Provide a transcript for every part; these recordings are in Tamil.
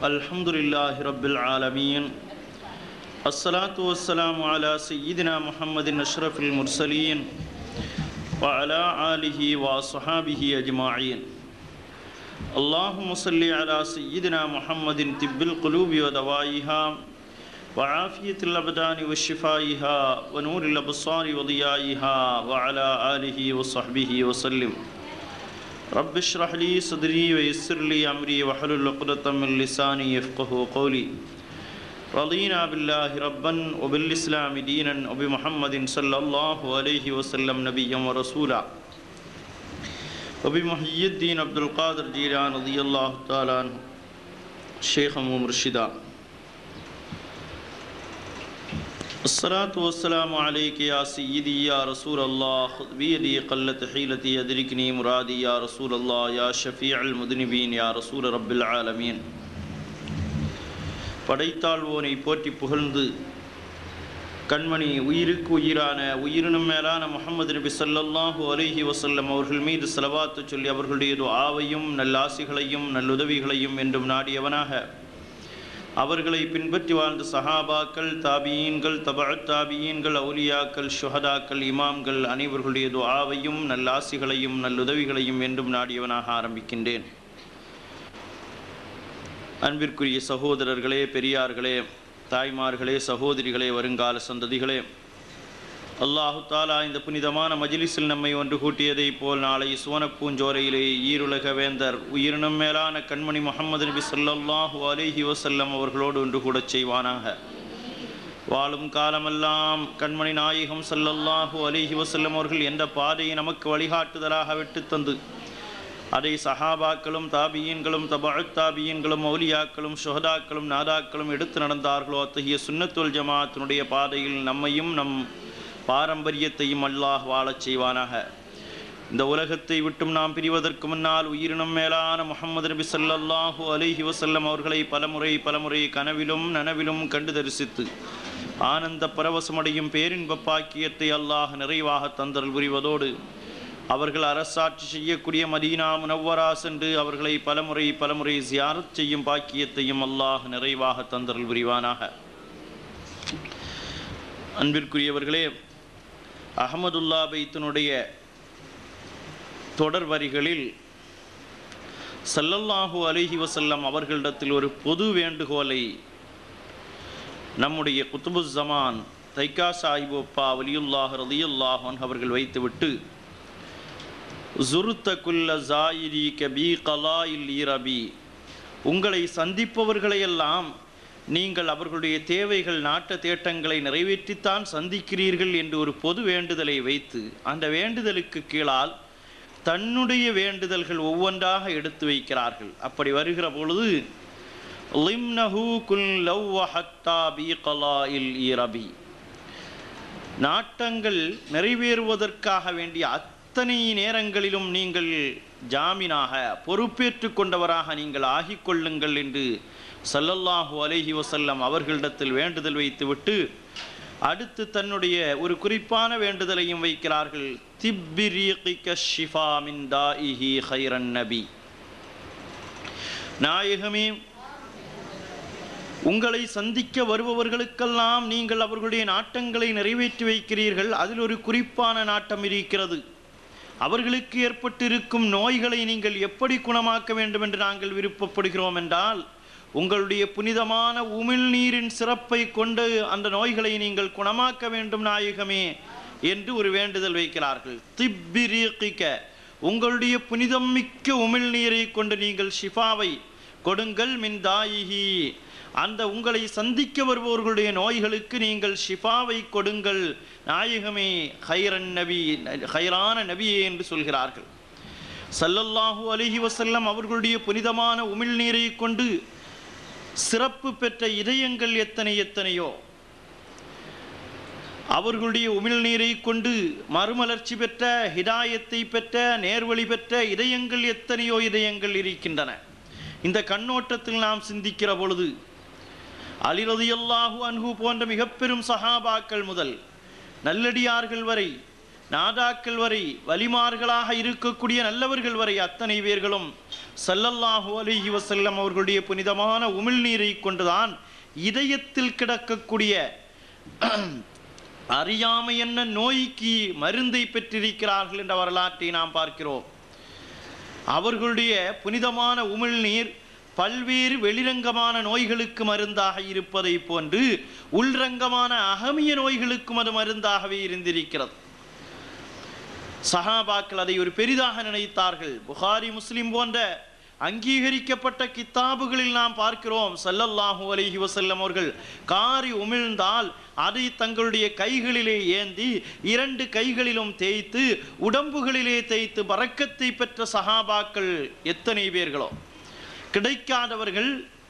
الحمد لله رب العالمين الصلاة والسلام على سيدنا محمد أشرف المرسلين وعلى آله وصحابه أجمعين اللهم صل على سيدنا محمد طب القلوب ودوائها وعافية الأبدان وشفائها ونور الأبصار وضيائها وعلى آله وصحبه وسلم رب اشرح لي صدري ويسر لي أمري واحلل عقدة من لساني يفقه قولي رضينا بالله ربا وبالإسلام دينا وبمحمد صلى الله عليه وسلم نبيا ورسولا وبمحيي الدين عبد القادر جيلان رضي الله تعالى عنه شيخا ومرشدا الصلاة والسلام عليك يا سيدي يا رسول الله خذ بيدي قلت حيلتي أدركني مرادي يا رسول الله يا شفيع المذنبين يا رسول رب العالمين படைத்தாழ்வோனை போற்றி புகழ்ந்து கண்மணி உயிருக்கு உயிரான உயிரினும் மேலான முகமது நபி ஸல்லல்லாஹு அலைஹி வஸல்லம் அவர்கள் மீது செலவாத்து சொல்லி அவர்களுடைய ஆவையும் நல்லாசிகளையும் நல்லுதவிகளையும் என்றும் நாடியவனாக அவர்களை பின்பற்றி வாழ்ந்த சஹாபாக்கள் தாபியீன்கள் தபா தாபியீன்கள் அவுலியாக்கள் ஷுஹதாக்கள் இமாம்கள் அனைவர்களுடைய துஆவையும் நல்லாசிகளையும் நல்லுதவிகளையும் என்றும் நாடியவனாக ஆரம்பிக்கின்றேன் அன்பிற்குரிய சகோதரர்களே பெரியார்களே தாய்மார்களே சகோதரிகளே வருங்கால சந்ததிகளே அல்லாஹு தாலா இந்த புனிதமான மஜிலிஸில் நம்மை ஒன்று கூட்டியதைப் போல் நாளை சுவனப்பூஞ்சோரையிலே ஈருலக வேந்தர் உயிரினும் மேலான கண்மணி முகமது நபி ஸல்லல்லாஹு அலைஹி வஸல்லம் அவர்களோடு ஒன்று கூடச் செய்வானாக வாழும் காலமெல்லாம் கண்மணி நாயகம் ஸல்லல்லாஹு அலைஹி வஸல்லம் அவர்கள் எந்த பாதையை நமக்கு வழிகாட்டுதலாக விட்டுத் தந்து அதை சஹாபாக்களும் தாபியன்களும் தபாத் தாபியன்களும் மௌலியாக்களும் ஷுஹதாக்களும் நாதாக்களும் எடுத்து நடந்தார்களோ அத்தகைய சுன்னத்துல் ஜமாத்தினுடைய பாதையில் நம்மையும் நம் பாரம்பரியத்தையும் அல்லாஹ் வாழச் செய்வானாக இந்த உலகத்தை விட்டும் நாம் பிரிவதற்கு முன்னால் உயிரினும் மேலான முகமது நபி ஸல்லல்லாஹு அலைஹி வஸல்லம் அவர்களை பலமுறை பலமுறை கனவிலும் நனவிலும் கண்டு தரிசித்து ஆனந்த பரவசமடையும் பேரின்ப பாக்கியத்தை அல்லாஹ் நிறைவாக தந்தல் புரிவதோடு அவர்கள் அரசாட்சி செய்யக்கூடிய மதீனா முனவ்வரா சென்று அவர்களை பலமுறை பலமுறை ஜியாரத் செய்யும் பாக்கியத்தையும் அல்லாஹ் நிறைவாக தந்தல் புரிவானாக அன்பிற்குரியவர்களே அகமதுல்லா பைத்தினுடைய தொடர் வரிகளில் சல்லல்லாஹு அலைஹி வசல்லம் அவர்களிடத்தில் ஒரு பொது வேண்டுகோளை நம்முடைய குத்துபுஸ் ஜமான் தைக்கா சாஹிப் அப்பா வலியுல்லாஹ் ரலியுல்லாஹன் அவர்கள் வைத்துவிட்டு ஜுருத்த குல்ல ஜாயிரி கபி கலா இல் ஈரபி உங்களை சந்திப்பவர்களையெல்லாம் நீங்கள் அவர்களுடைய தேவைகள் நாட்ட தேட்டங்களை நிறைவேற்றித்தான் சந்திக்கிறீர்கள் என்று ஒரு பொது வேண்டுதலை வைத்து அந்த வேண்டுதலுக்கு கீழால் தன்னுடைய வேண்டுதல்கள் ஒவ்வொன்றாக எடுத்து வைக்கிறார்கள் அப்படி வருகிற பொழுது லிம்னஹு குல் லவ்வஹத்தா பி கலாயில் ஈரபி நாட்டங்கள் நிறைவேறுவதற்காக வேண்டிய அத்தனை நேரங்களிலும் நீங்கள் ஜாமீனாக பொறுப்பேற்று கொண்டவராக நீங்கள் ஆகிக் கொள்ளுங்கள் என்று சல்லல்லாஹு அலைஹி வசல்லம் அவர்களிடத்தில் வேண்டுதல் வைத்துவிட்டு அடுத்து தன்னுடைய ஒரு குறிப்பான வேண்டுதலையும் வைக்கிறார்கள் திப்பிரீகிக ஷிஃபா மின் தாஇஹி ஹைரன் நபி நாயகமே உங்களை சந்திக்க வருபவர்களுக்கெல்லாம் நீங்கள் அவர்களுடைய நாட்டங்களை நிறைவேற்றி வைக்கிறீர்கள் அதில் ஒரு குறிப்பான நாட்டம் இருக்கிறது அவர்களுக்கு ஏற்பட்டிருக்கும் நோய்களை நீங்கள் எப்படி குணமாக்க வேண்டும் என்று நாங்கள் விருப்பப்படுகிறோம் என்றால் உங்களுடைய புனிதமான உமிழ்நீரின் சிறப்பை கொண்டு அந்த நோய்களை நீங்கள் குணமாக்க வேண்டும் நாயகமே என்று ஒரு வேண்டுதல் வைக்கிறார்கள் திப்பிரீகிக்க உங்களுடைய புனிதம் மிக்க உமிழ்நீரை கொண்டு நீங்கள் ஷிஃபாவை கொடுங்கள் மின் தாயிகி அந்த உங்களை சந்திக்க வருபவர்களுடைய நோய்களுக்கு நீங்கள் ஷிஃபாவை கொடுங்கள் நாயகமே ஹைரன் நபி ஹைரான நபியே என்று சொல்கிறார்கள் சல்லல்லாஹு அலிஹி வசல்லம் அவர்களுடைய புனிதமான உமிழ்நீரை கொண்டு சிறப்பு பெற்ற இதயங்கள் எத்தனை எத்தனையோ அவர்களுடைய உமிழ்நீரை கொண்டு மறுமலர்ச்சி பெற்ற ஹிதாயத்தை பெற்ற நேர்வழி பெற்ற இதயங்கள் எத்தனையோ இதயங்கள் இருக்கின்றன இந்த கண்ணோட்டத்தில் நாம் சிந்திக்கிற பொழுது அலிரதியல்லாஹு அன்ஹு போன்ற மிக பெரும் சஹாபாக்கள் முதல் நல்லடியார்கள் வரை நாதாக்கள் வரை வலிமார்களாக இருக்கக்கூடிய நல்லவர்கள் வரை அத்தனை பேர்களும் ஸல்லல்லாஹு அலைஹி வஸல்லம் அவர்களுடைய புனிதமான உமிழ்நீரை கொண்டுதான் இதயத்தில் கிடக்கக்கூடிய அறியாமை என்ன நோய்க்கு மருந்தை பெற்றிருக்கிறார்கள் என்ற வரலாற்றை நாம் பார்க்கிறோம் அவர்களுடைய புனிதமான உமிழ்நீர் பல்வேறு வெளிரங்கமான நோய்களுக்கு மருந்தாக இருப்பதை போன்று உள்ரங்கமான அகமிய நோய்களுக்கும் அது மருந்தாகவே இருந்திருக்கிறது சஹாபாக்கள் அதை ஒரு பெரிதாக நினைத்தார்கள் புகாரி முஸ்லிம் போன்ற அங்கீகரிக்கப்பட்ட கித்தாபுகளில் நாம் பார்க்கிறோம் ஸல்லல்லாஹு அலைஹி வஸல்லம் அவர்கள் காரி உமிழ்ந்தால் அதை தங்களுடைய கைகளிலே ஏந்தி இரண்டு கைகளிலும் தேய்த்து உடம்புகளிலே தேய்த்து பறக்கத்தை பெற்ற சஹாபாக்கள் எத்தனை பேர்களோ கிடைக்காதவர்கள்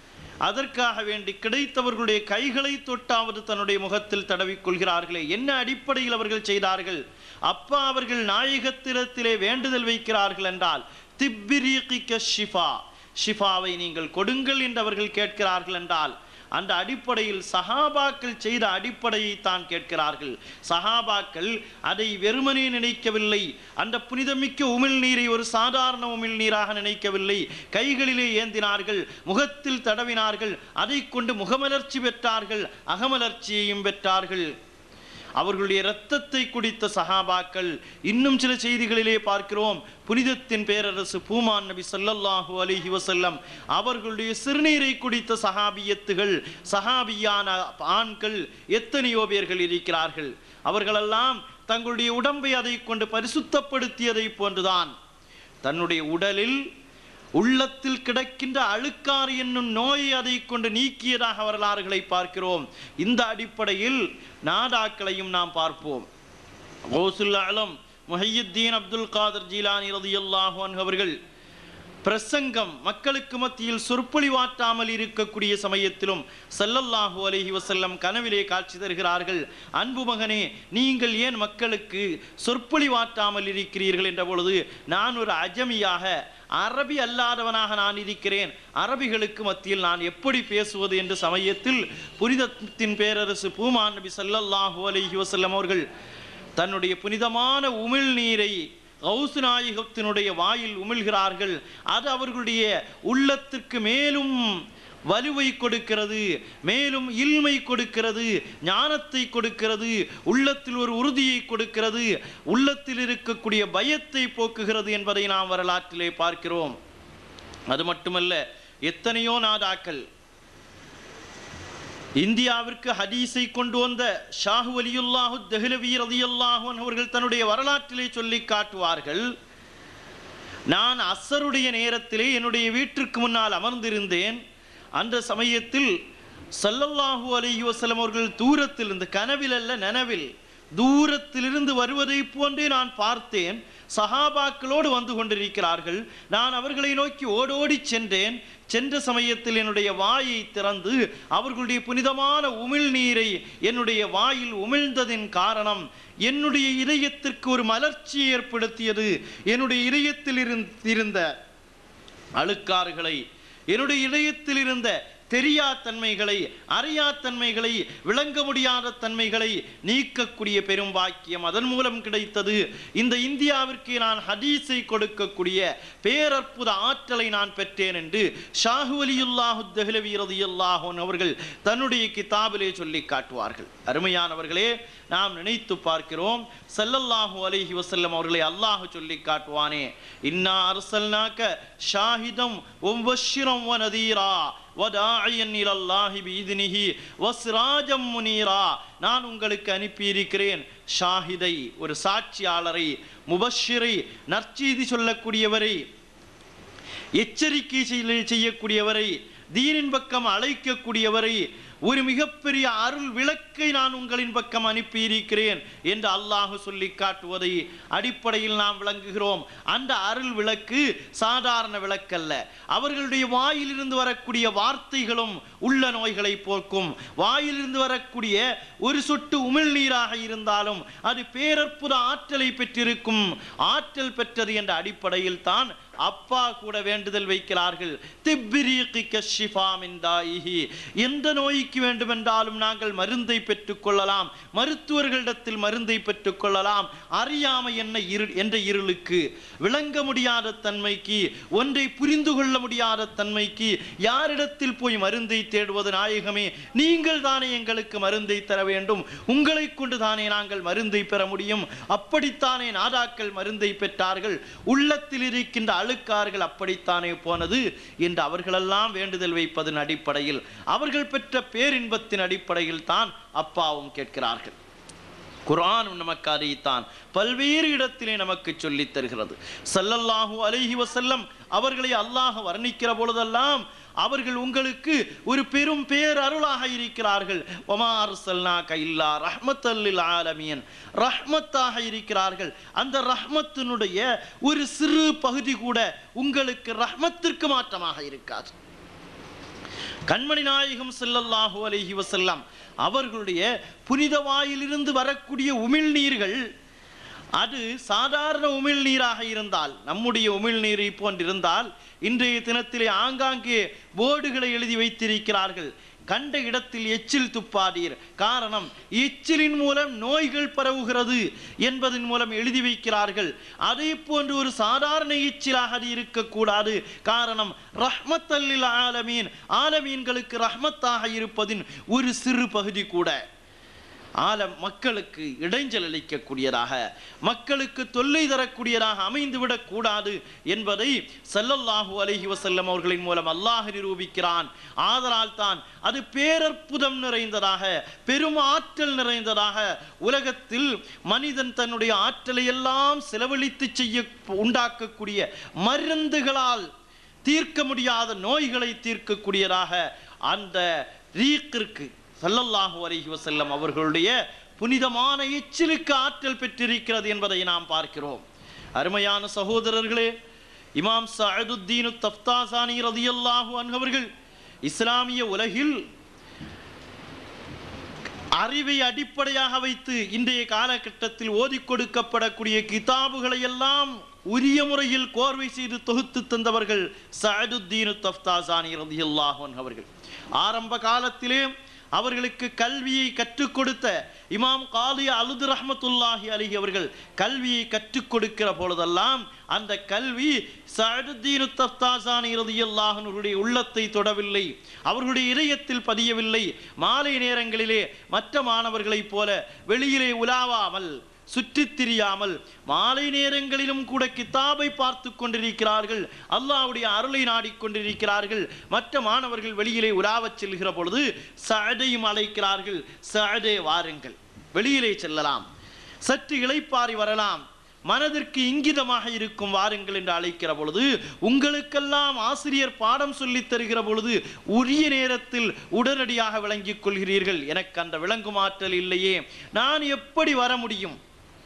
அதற்காக வேண்டி கிடைத்தவர்களுடைய கைகளை தொட்டாவது தன்னுடைய முகத்தில் தடவிக்கொள்கிறார்களே என்ன அடிப்படையில் அவர்கள் செய்தார்கள் அப்பா அவர்கள் நாயகத்திரத்திலே வேண்டுதல் வைக்கிறார்கள் என்றால் திப்பிரீகிக்க ஷிஃபா ஷிஃபாவை நீங்கள் கொடுங்கள் என்று அவர்கள் கேட்கிறார்கள் என்றால் அந்த அடிப்படையில் சஹாபாக்கள் செய்த அடிப்படையை தான் கேட்கிறார்கள் சஹாபாக்கள் அதை வெறுமனே நினைக்கவில்லை அந்த புனிதமிக்க உமிழ்நீரை ஒரு சாதாரண உமிழ்நீராக நினைக்கவில்லை கைகளிலே ஏந்தினார்கள் முகத்தில் தடவினார்கள் அதை கொண்டு முகமலர்ச்சி பெற்றார்கள் அகமலர்ச்சியையும் பெற்றார்கள் அவர்களுடைய இரத்தத்தை குடித்த சஹாபாக்கள் இன்னும் சில செய்திகளிலே பார்க்கிறோம் புனிதத்தின் பேரரசு பூமான் நபி ஸல்லல்லாஹு அலைஹி வஸல்லம் அவர்களுடைய சிறுநீரை குடித்த சஹாபியத்துகள் சஹாபியான ஆண்கள் எத்தனையோ பேர்கள் இருக்கிறார்கள் அவர்களெல்லாம் தங்களுடைய உடம்பை அதை கொண்டு பரிசுத்தப்படுத்தியதை போன்றுதான் தன்னுடைய உடலில் உள்ளத்தில் கிடக்கின்ற அழுக்காறு என்னும் நோயை அதை கொண்டு நீக்கியதாக வரலாறுகளை பார்க்கிறோம் இந்த அடிப்படையில் நாடாக்களையும் நாம் பார்ப்போம் ஓசுல் அலம் முஹையுத்தீன் அப்துல் காதர் ஜீலானி ரதியல்லாஹு அன்ஹு அவர்கள் பிரசங்கம் மக்களுக்கு மத்தியில் சொற்பொழிவாற்றாமல் இருக்கக்கூடிய சமயத்திலும் ஸல்லல்லாஹு அலைஹி வஸல்லம் கனவிலே காட்சி தருகிறார்கள் அன்பு மகனே நீங்கள் ஏன் மக்களுக்கு சொற்பொழிவாற்றாமல் இருக்கிறீர்கள் என்ற பொழுது நான் ஒரு அஜமியாக அரபி அல்லாதவனாக நான் இருக்கிறேன் அரபிகளுக்கு மத்தியில் நான் எப்படி பேசுவது என்ற சமயத்தில் புனிதத்தின் பேரரசு பூமான் நபி ஸல்லல்லாஹு அலைஹி வஸல்லம் அவர்கள் தன்னுடைய புனிதமான உமிழ் நீரை கௌசு நாயகத்தினுடைய வாயில் உமிழ்கிறார்கள் அது அவர்களுடைய உள்ளத்திற்கு மேலும் வலுவை கொடுக்கிறது மேலும் இல்மை கொடுக்கிறது ஞானத்தை கொடுக்கிறது உள்ளத்தில் ஒரு உறுதியை கொடுக்கிறது உள்ளத்தில் இருக்கக்கூடிய பயத்தை போக்குகிறது என்பதை நாம் வரலாற்றிலே பார்க்கிறோம் அது மட்டுமல்ல எத்தனையோ நாதாக்கள் இந்தியாவிற்கு ஹதீஸை கொண்டு வந்த ஷாஹு வலியுல்லாஹு தெஹ்லவி ரதியல்லாஹு அவர்கள் தன்னுடைய வரலாற்றிலே சொல்லி காட்டுவார்கள் நான் அசருடைய நேரத்திலே என்னுடைய வீட்டிற்கு முன்னால் அமர்ந்திருந்தேன் அந்த சமயத்தில் ஸல்லல்லாஹு அலைஹி வஸல்லம் அவர்கள் தூரத்தில் இருந்து கனவில் அல்ல நனவில் தூரத்திலிருந்து வருவதை போன்றே நான் பார்த்தேன் சஹாபாக்களோடு வந்து கொண்டிருக்கிறார்கள் நான் அவர்களை நோக்கி ஓடோடி சென்றேன் சென்ற சமயத்தில் என்னுடைய வாயை திறந்து அவர்களுடைய புனிதமான உமிழ்நீரை என்னுடைய வாயில் உமிழ்ந்ததின் காரணம் என்னுடைய இதயத்திற்கு ஒரு மலர்ச்சி ஏற்படுத்தியது என்னுடைய இதயத்தில் இருந்த- இருந்த அழுக்காறுகளை என்னுடைய இதயத்தில் இருந்த தெரியா தன்மைகளை அறியா தன்மைகளை விளங்க முடியாத தன்மைகளை நீக்கக்கூடிய பெரும் பாக்கியம் அதன் மூலம் கிடைத்தது இந்த இந்தியாவிற்கு நான் ஹதீஸை கொடுக்கக்கூடிய பேரற்புத ஆற்றலை நான் பெற்றேன் என்று ஷாஹு அலியுல்லாஹு தஹ்லவி ரதியல்லாஹன் அவர்கள் தன்னுடைய கிதாபிலே சொல்லி காட்டுவார்கள் அருமையானவர்களே நாம் நினைத்து பார்க்கிறோம் ஸல்லல்லாஹு அலைஹி வஸல்லம் அவர்களை அல்லாஹ் சொல்லி காட்டுவானே இன்னா அர்சல்னாக்க ஷாஹிதம் வபஷிரம் வநதீரா வதாஇயன் இலல்லாஹி பீதினிஹி வஸ்ராஜம் முனீரா நான் உங்களுக்கு அனுப்பியிருக்கிறேன் ஷாஹிதை ஒரு சாட்சியாளரை முபஷிரை நற்செய்தி சொல்லக்கூடியவரை எச்சரிக்கை செய்ய- செய்யக்கூடியவரை தீனின் பக்கம் அழைக்கக்கூடியவரை ஒரு மிகப்பெரிய அருள் விளக்கை நான் உங்களின் பக்கம் அனுப்பியிருக்கிறேன் என்று அல்லாஹ் சொல்லி காட்டுவதை அடிப்படையில் நாம் விளங்குகிறோம் அந்த அருள் விளக்கு சாதாரண விளக்கல்ல அவர்களுடைய வாயிலிருந்து வரக்கூடிய வார்த்தைகளும் உள்ள நோய்களை போக்கும் வாயிலிருந்து வரக்கூடிய ஒரு சொட்டு உமிழ்நீராக இருந்தாலும் அது பேரற்புத ஆற்றலை பெற்றிருக்கும் ஆற்றல் பெற்றது என்ற அடிப்படையில் தான் அப்பா கூட வேண்டுதல் வைக்கிறார்கள் திப்பிரீகிக்க ஷிஃபா மின் தாயிஹி எந்த நோய்க்கு நோய்க்கு வேண்டுமென்றாலும் நாங்கள் மருந்தை பெற்றுக்கொள்ளலாம் மருத்துவர்களிடத்தில் மருந்தை பெற்றுக்கொள்ளலாம் அறியாமை என்ன இரு என்ற இருளுக்கு விளங்க முடியாத தன்மைக்கு ஒன்றை புரிந்து கொள்ள முடியாத தன்மைக்கு யாரிடத்தில் போய் மருந்தை தேடுவது நாயகமே நீங்கள் தானே எங்களுக்கு மருந்தை தர வேண்டும் உங்களை கொண்டு தானே நாங்கள் மருந்தை பெற முடியும் அப்படித்தானே நாதாக்கள் மருந்தை பெற்றார்கள் உள்ளத்தில் இருக்கின்ற அழுக்கார்கள் அப்படித்தானே போனது என்று அவர்களெல்லாம் வேண்டுதல் வைப்பதன் அடிப்படையில் அவர்கள் பெற்ற பேரின்பத்தின் அடிப்படையில் தான் அப்பாவும் கேட்கிறார்கள் குர்ஆன் நமக்கு அதைத்தான் பல்வேறு இடத்திலே நமக்கு சொல்லித் தருகிறது ஸல்லல்லாஹு அலைஹி வஸல்லம் அவர்களை அல்லாஹ் வர்ணிக்கிற பொழுதெல்லாம் அவர்கள் உங்களுக்கு ஒரு பெரும் பேரருளாக இருக்கிறார்கள் ஒமார் சல்னாக இல்லா ரஹ்மத்தல்லில் ஆலமியன் ரஹ்மத்தாக இருக்கிறார்கள் அந்த ரஹ்மத்தினுடைய ஒரு சிறு பகுதி கூட உங்களுக்கு ரஹ்மத்திற்கு மாற்றமாக இருக்காது கண்மணி நாயகம் ஸல்லல்லாஹு அலைஹி வஸல்லம் அவர்களுடைய புனித வாயிலிருந்து வரக்கூடிய உமிழ்நீர்கள் அது சாதாரண உமிழ்நீராக இருந்தால் நம்முடைய உமிழ்நீரை போன்றிருந்தால் இன்றைய தினத்திலே ஆங்காங்கே போர்டுகளை எழுதி வைத்திருக்கிறார்கள் கண்ட இடத்தில் எச்சில் துப்பாதீர் காரணம் எச்சிலின் மூலம் நோய்கள் பரவுகிறது என்பதன் மூலம் எழுதி வைக்கிறார்கள் அதே போன்று ஒரு சாதாரண எச்சிலாக அது இருக்கக்கூடாது காரணம் ரஹ்மத்தல்லில் ஆலமீன் ஆலமீன்களுக்கு ரஹ்மத்தாக இருப்பதின் ஒரு சிறு பகுதி கூட ஆலம் மக்களுக்கு இடைஞ்சல் அளிக்கக்கூடியதாக மக்களுக்கு தொல்லை தரக்கூடியதாக அமைந்துவிடக் கூடாது என்பதை ஸல்லல்லாஹு அலைஹி வஸல்லம் அவர்களின் மூலம் அல்லாஹ் நிரூபிக்கிறான் ஆதலால் தான் அது பேரற்புதம் நிறைந்ததாக பெரும் ஆற்றல் நிறைந்ததாக உலகத்தில் மனிதன் தன்னுடைய ஆற்றலை எல்லாம் செலவழித்து செய்ய உண்டாக்கக்கூடிய மருந்துகளால் தீர்க்க முடியாத நோய்களை தீர்க்கக்கூடியதாக அந்த ரீக்கிற்கு ஸல்லல்லாஹு அலைஹி வஸல்லம் அவர்களுடைய புனிதமான எச்சிலுக்கு ஆற்றல் பெற்றிருக்கிறது என்பதை நாம் பார்க்கிறோம் அருமையான சகோதரர்களே இமாம் சஅதுத்தீனு தஃப்தாசானி ரதியல்லாஹு அன்ஹு அவர்கள் இஸ்லாமிய உலகில் அறிவை அடிப்படையாக வைத்து இன்றைய காலகட்டத்தில் ஓதிக் கொடுக்கப்படக்கூடிய கிதாபுகளை எல்லாம் உரிய முறையில் கோர்வை செய்து தொகுத்து தந்தவர்கள் சஅதுத்தீனு தஃப்தாசானி ரதியல்லாஹு அன்ஹு அவர்கள் ஆரம்ப காலத்திலே அவர்களுக்கு கல்வியை கற்றுக் கொடுத்த இமாம் காலி அலுது ரஹ்மத்துல்லாஹி அலிஹி அவர்கள் கல்வியை கற்றுக் கொடுக்கிற பொழுதெல்லாம் அந்த கல்வி சஅதுத்தீனு தஃப்தாசானி ரலியல்லாஹுனுடைய உள்ளத்தை தொடவில்லை அவர்களுடைய இதயத்தில் பதியவில்லை மாலை நேரங்களிலே மற்ற மாணவர்களைப் போல வெளியிலே உலாவாமல் சுற்றித் திரியாமல் மாலை நேரங்களிலும் கூட கிதாபை பார்த்து கொண்டிருக்கிறார்கள் அல்லாஹ்வுடைய அருளை நாடிக்கொண்டிருக்கிறார்கள் மற்ற மாணவர்கள் வெளியிலே உலாவச் செல்கிற பொழுது சஅதையும் அழைக்கிறார்கள் சஅதே வாருங்கள் வெளியிலே செல்லலாம் சற்று இளைப்பாரி வரலாம் மனதிற்கு இங்கிதமாக இருக்கும் வாருங்கள் என்று அழைக்கிற பொழுது உங்களுக்கெல்லாம் ஆசிரியர் பாடம் சொல்லித் தருகிற பொழுது உரிய நேரத்தில் உடனடியாக விளங்கிக் கொள்கிறீர்கள் எனக்கு அந்த விளங்கும் ஆற்றல் இல்லையே நான் எப்படி வர முடியும்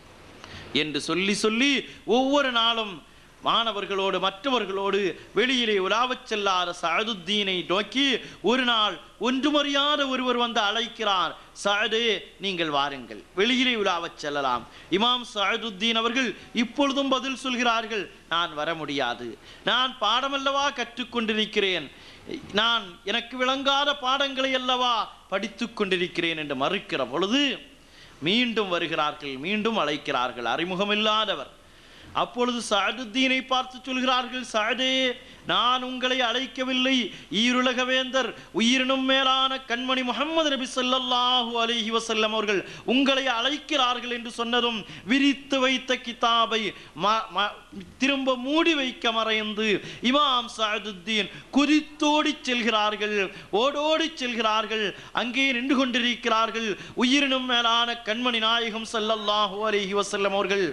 என்று சொல்லி சொல்லி ஒவ்வொரு நாளும் மாணவர்களோடு மற்றவர்களோடு வெளியிலே உலாவச் செல்லாத சஅதுத்தீனை நோக்கி ஒரு நாள் ஒன்றுமறியாத ஒருவர் வந்து அழைக்கிறார் சஅதே நீங்கள் வாருங்கள் வெளியிலே உலாவச் செல்லலாம் இமாம் சஅதுத்தீன் அவர்கள் இப்பொழுதும் பதில் சொல்கிறார்கள் நான் வர முடியாது நான் பாடமல்லவா கற்றுக்கொண்டிருக்கிறேன் நான் எனக்கு விளங்காத பாடங்களை அல்லவா படித்துக் கொண்டிருக்கிறேன் என்று மறுக்கிற பொழுது மீண்டும் வருகிறார்கள் மீண்டும் அழைக்கிறார்கள் அறிமுகமில்லாதவர் அப்பொழுது சஅதுத்தீனை பார்த்து சொல்கிறார்கள் சஅதே நான் உங்களை அழைக்கவில்லை ஈருலக வேந்தர் உயிரினும் மேலான கண்மணி முகமது நபி ஸல்லல்லாஹு அலைஹி வஸல்லம் அவர்கள் உங்களை அழைக்கிறார்கள் என்று சொன்னதும் விரித்து வைத்த கிதாபை ம- ம- திரும்ப மூடி வைக்க மறைந்து இமாம் சஅதுத்தீன் குதித்தோடி செல்கிறார்கள் ஓடோடி செல்கிறார்கள் அங்கே நின்று கொண்டிருக்கிறார்கள் உயிரினும் மேலான கண்மணி நாயகம் ஸல்லல்லாஹு அலைஹி வஸல்லம் அவர்கள்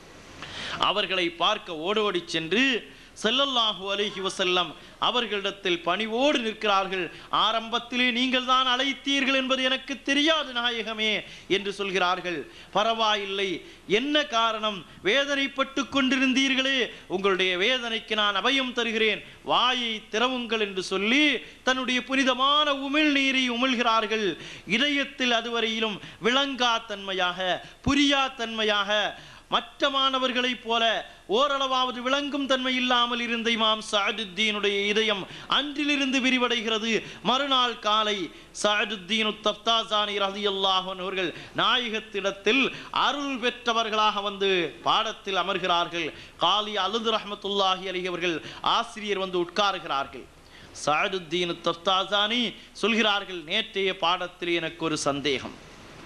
அவர்களை பார்க்க ஓடோடி சென்று ஸல்லல்லாஹு அலைஹி வஸல்லம் அவர்களிடத்தில் பணிவோடு நிற்கிறார்கள் ஆரம்பத்திலே நீங்கள் தான் அழைத்தீர்கள் என்பது எனக்கு தெரியாது நாயகமே என்று சொல்கிறார்கள் பரவாயில்லை என்ன காரணம் வேதனைப்பட்டு கொண்டிருந்தீர்களே உங்களுடைய வேதனைக்கு நான் அபயம் தருகிறேன் வாயை திறவுங்கள் என்று சொல்லி தன்னுடைய புனிதமான உமிழ் நீரை உமிழ்கிறார்கள் இதயத்தில் அதுவரையிலும் விளங்கா தன்மையாக புரியா தன்மையாக மற்ற மாணவர்களைப் போல ஓரளவாவது விளங்கும் தன்மை இல்லாமல் இருந்த இமாம் சாதுத்தீனுடைய இதயம் அன்றிலிருந்து விரிவடைகிறது மறுநாள் காலை சாதுத்தீனு தப்தாசானி ரதியல்லாஹு அவர்கள் நாயகத்திடத்தில் அருள் பெற்றவர்களாக வந்து பாடத்தில் அமர்கிறார்கள் காலி அலுது ரஹமத்துல்லாஹி அலி அவர்கள் ஆசிரியர் வந்து உட்காருகிறார்கள் சாதுத்தீன் தப்தாசானி சொல்கிறார்கள் நேற்றைய பாடத்தில் எனக்கு ஒரு சந்தேகம்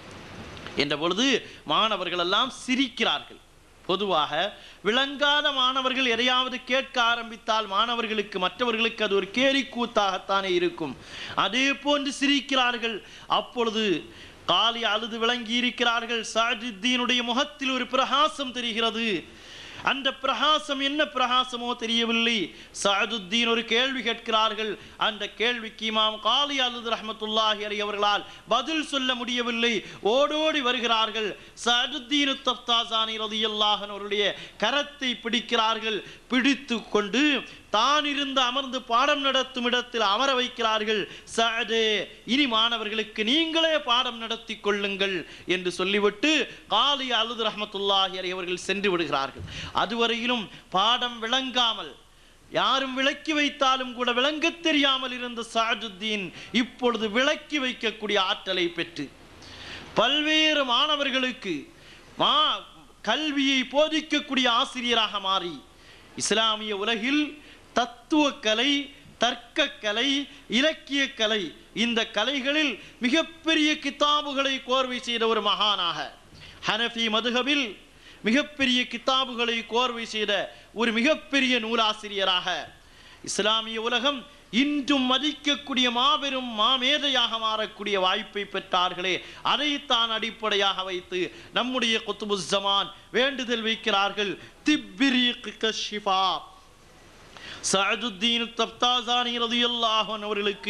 என்ற பொழுது மாணவர்கள் எல்லாம் சிரிக்கிறார்கள் பொதுவாக விளங்காத மாணவர்கள் எதையாவது கேட்க ஆரம்பித்தால் மாணவர்களுக்கு மற்றவர்களுக்கு அது ஒரு கேலி கூத்தாகத்தானே இருக்கும் அதே போன்று சிரிக்கிறார்கள் அப்பொழுது காலி அழுது விளங்கி இருக்கிறார்கள் சாஜுத்தீனுடைய முகத்தில் ஒரு பிரகாசம் தெரிகிறது அந்த பிரகாசம் என்ன பிரகாசமோ தெரியவில்லை சாதுத்தீன் ஒரு கேள்வி கேட்கிறார்கள் அந்த கேள்விக்கு இமாம் காலி அலுது ரஹமத்துல்லாஹி அலி அவர்களால் பதில் சொல்ல முடியவில்லை ஓடோடி வருகிறார்கள் சாதுத்தீன் தப்தாசானி ரதியல்லாஹன் அவருடைய கரத்தை பிடிக்கிறார்கள் பிடித்து கொண்டு தான் இருந்து அமர்ந்து பாடம் நடத்தும் இடத்தில் அமர வைக்கிறார்கள் சஅதே இனி மாணவர்களுக்கு நீங்களே பாடம் நடத்தி கொள்ளுங்கள் என்று சொல்லிவிட்டு காலி அலுது ரஹமத்துல்லாஹி அலி அவர்கள் சென்று விடுகிறார்கள் அதுவரையிலும் பாடம் விளங்காமல் யாரும் விளக்கி வைத்தாலும் கூட விளங்கத் தெரியாமல் இருந்த சாஜுத்தீன் இப்பொழுது விளக்கி வைக்கக்கூடிய ஆற்றலை பெற்று பல்வேறு மாணவர்களுக்கு மா கல்வியை போதிக்கக்கூடிய ஆசிரியராக மாறி இஸ்லாமிய உலகில் தத்துவக்கலை தர்க்கக்கலை இலக்கியக்கலை இந்த கலைகளில் மிகப்பெரிய கிதாபுகளை கோர்வை செய்த ஒரு மகானாக ஹனஃபி மதுஹபில் மிகப்பெரிய கிதாபுகளை கோர்வை செய்த ஒரு மிகப்பெரிய நூலாசிரியராக இஸ்லாமிய உலகம் இன்றும் மதிக்கக்கூடிய மாபெரும் மாமேதையாக மாறக்கூடிய வாய்ப்பை பெற்றார்களே அதைத்தான் அடிப்படையாக வைத்து நம்முடைய குத்துபுஸ்ஸமான் வேண்டுதல் வைக்கிறார்கள் திப்பிரீக் கஷிஃபா சஅதுத்தீன் தப்தாசானி ரலியல்லாஹு அன்ஹு அவர்களுக்கு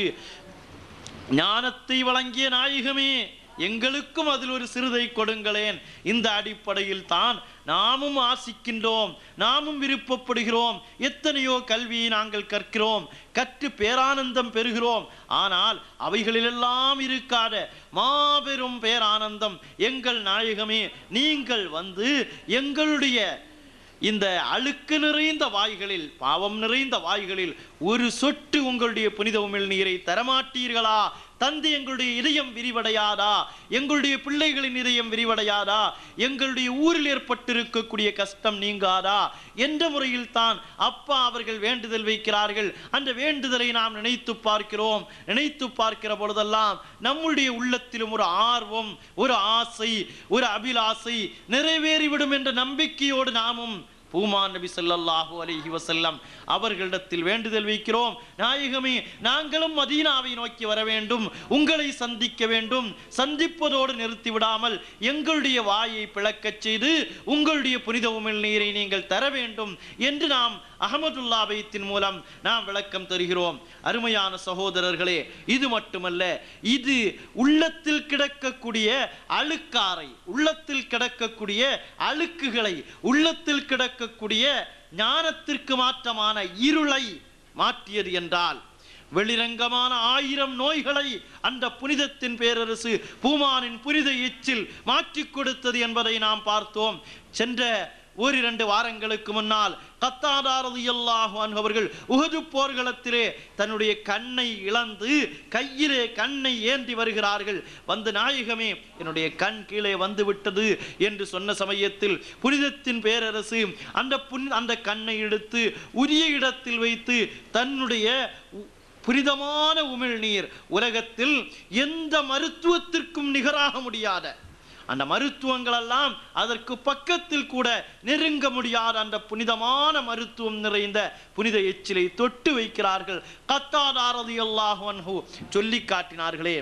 ஞானத்தை வழங்கிய நாயகமே எங்களுக்கும் அதில் ஒரு சிறுதை கொடுங்களேன் இந்த அடிப்படையில் தான் நாமும் ஆசிக்கின்றோம் நாமும் விருப்பப்படுகிறோம் எத்தனையோ கல்வியை நாங்கள் கற்கிறோம் கற்று பேரானந்தம் பெறுகிறோம் ஆனால் அவைகளிலெல்லாம் இருக்காத மாபெரும் பேரானந்தம் எங்கள் நாயகமே நீங்கள் வந்து எங்களுடைய இந்த அழுக்கு நிறைந்த வாய்களில் பாவம் நிறைந்த வாய்களில் ஒரு சொட்டு உங்களுடைய புனித உமிழ் நீரை தரமாட்டீர்களா தந்தை எங்களுடைய இதயம் விரிவடையாதா எங்களுடைய பிள்ளைகளின் இதயம் விரிவடையாதா எங்களுடைய ஊரில் ஏற்பட்டிருக்கக்கூடிய கஷ்டம் நீங்காதா என்ற முறையில் தான் அப்பா அவர்கள் வேண்டுதல் வைக்கிறார்கள் அந்த வேண்டுதலை நாம் நினைத்து பார்க்கிறோம் நினைத்து பார்க்கிற பொழுதெல்லாம் நம்முடைய உள்ளத்திலும் ஒரு ஆர்வம் ஒரு ஆசை ஒரு அபிலாசை நிறைவேறிவிடும் என்ற நம்பிக்கையோடு நாமும் பூமான் நபி ஸல்லல்லாஹு அலைஹி வஸல்லம் அவர்களிடத்தில் வேண்டுதல் வைக்கிறோம் நாயகமே நாங்களும் மதீனாவை நோக்கி வர வேண்டும் உங்களை சந்திக்க வேண்டும் சந்திப்பதோடு நிறுத்தி விடாமல் எங்களுடைய வாயை பிளக்கச் செய்து உங்களுடைய புனித உமிழ் நீரை நீங்கள் தர வேண்டும் என்று நாம் அகமதுல்லா பைத்தின் மூலம் நாம் விளக்கம் தருகிறோம் அருமையான சகோதரர்களே இது மட்டுமல்ல இது உள்ளத்தில் கிடக்கக்கூடிய அழுக்காரை உள்ளத்தில் கிடக்கக்கூடிய அழுக்குகளை உள்ளத்தில் கிடக்கக்கூடிய ஞானத்திற்கு மாற்றமான இருளை மாற்றியது என்றால் வெளிரங்கமான ஆயிரம் நோய்களை அந்த புனிதத்தின் பேரரசு பூமானின் புனித எச்சில் மாற்றிக் கொடுத்தது என்பதை நாம் பார்த்தோம் சென்ற ஓரிரண்டு வாரங்களுக்கு முன்னால் கத்தாதாரது எல்லாஹான் அவர்கள் உகது போர்க்களத்திலே தன்னுடைய கண்ணை இழந்து கையிலே கண்ணை ஏந்தி வருகிறார்கள் வந்து நாயகமே என்னுடைய கண் கீழே வந்து விட்டது என்று சொன்ன சமயத்தில் புனிதத்தின் பேரரசு அந்த புன் அந்த கண்ணை எடுத்து உரிய இடத்தில் வைத்து தன்னுடைய உ- புனிதமான உமிழ்நீர் உலகத்தில் எந்த மருத்துவத்திற்கும் நிகராக முடியாத அந்த மருத்துவங்கள் எல்லாம் அதற்கு பக்கத்தில் கூட நெருங்க முடியாத அந்த புனிதமான மருத்துவம் நிறைந்த புனித எச்சிலை தொட்டு வைக்கிறார்கள் கத்தாதாரதி அல்லாஹு சொல்லி காட்டினார்களே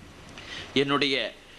என்னுடைய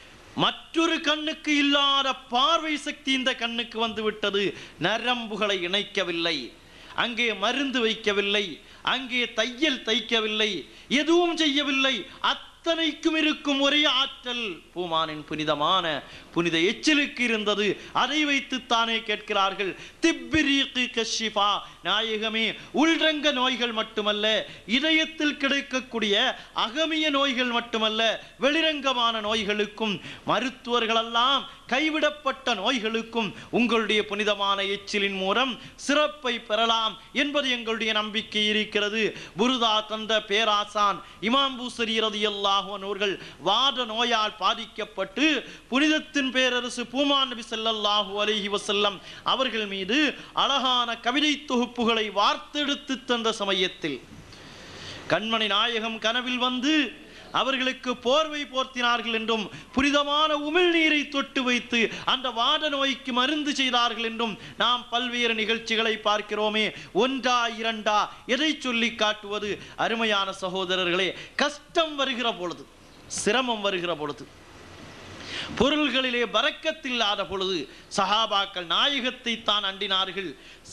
மற்றொரு கண்ணுக்கு இல்லாத பார்வை சக்தி இந்த கண்ணுக்கு வந்து விட்டது நரம்புகளை இணைக்கவில்லை அங்கே மருந்து வைக்கவில்லை அங்கே தையல் தைக்கவில்லை எதுவும் செய்யவில்லை அத்தனைக்கும் இருக்கும் ஒரே ஆற்றல் பூமானின் புனிதமான புனித எச்சிலுக்கு இருந்தது அதை வைத்து தானே கேட்கிறார்கள் திப்பிரீக்கு கஷிஃபா நாயகமே உள்ரங்க நோய்கள் மட்டுமல்ல இதயத்தில் கிடைக்கக்கூடிய அகமிய நோய்கள் மட்டுமல்ல வெளிரங்கமான நோய்களுக்கும் மருத்துவர்களெல்லாம் கைவிடப்பட்ட நோய்களுக்கும் உங்களுடைய புனிதமான எச்சிலின் மூலம் சிறப்பை பெறலாம் என்பது எங்களுடைய நம்பிக்கை இருக்கிறது புருதா தந்த பேராசான் இமாம் பூசரி ரதியல்லாஹு அவர்கள் வாத நோயால் பாதிக்கப்பட்டு புனிதத்தின் பேரரசு பூமான் நபி ஸல்லல்லாஹு அலைஹி வஸல்லம் அவர்கள் மீது அழகான கவிதை தொகுப்புகளை வார்த்தெடுத்து தந்த சமயத்தில் கண்மணி நாயகம் கனவில் வந்து அவர்களுக்கு போர்வை போர்த்தினார்கள் என்றும் புனிதமான உமிழ்நீரை தொட்டு வைத்து அந்த வாத நோய்க்கு மருந்து செய்தார்கள் என்றும் நாம் பல்வேறு நிகழ்ச்சிகளை பார்க்கிறோமே ஒன்றா இரண்டா எதை சொல்லி காட்டுவது அருமையான சகோதரர்களே கஷ்டம் வருகிற பொழுது சிரமம் வருகிற பொழுது பொருள்களிலே பறக்கத்தில்லாத பொழுது சஹாபாக்கள் நாயகத்தை தான் அண்டினார்கள்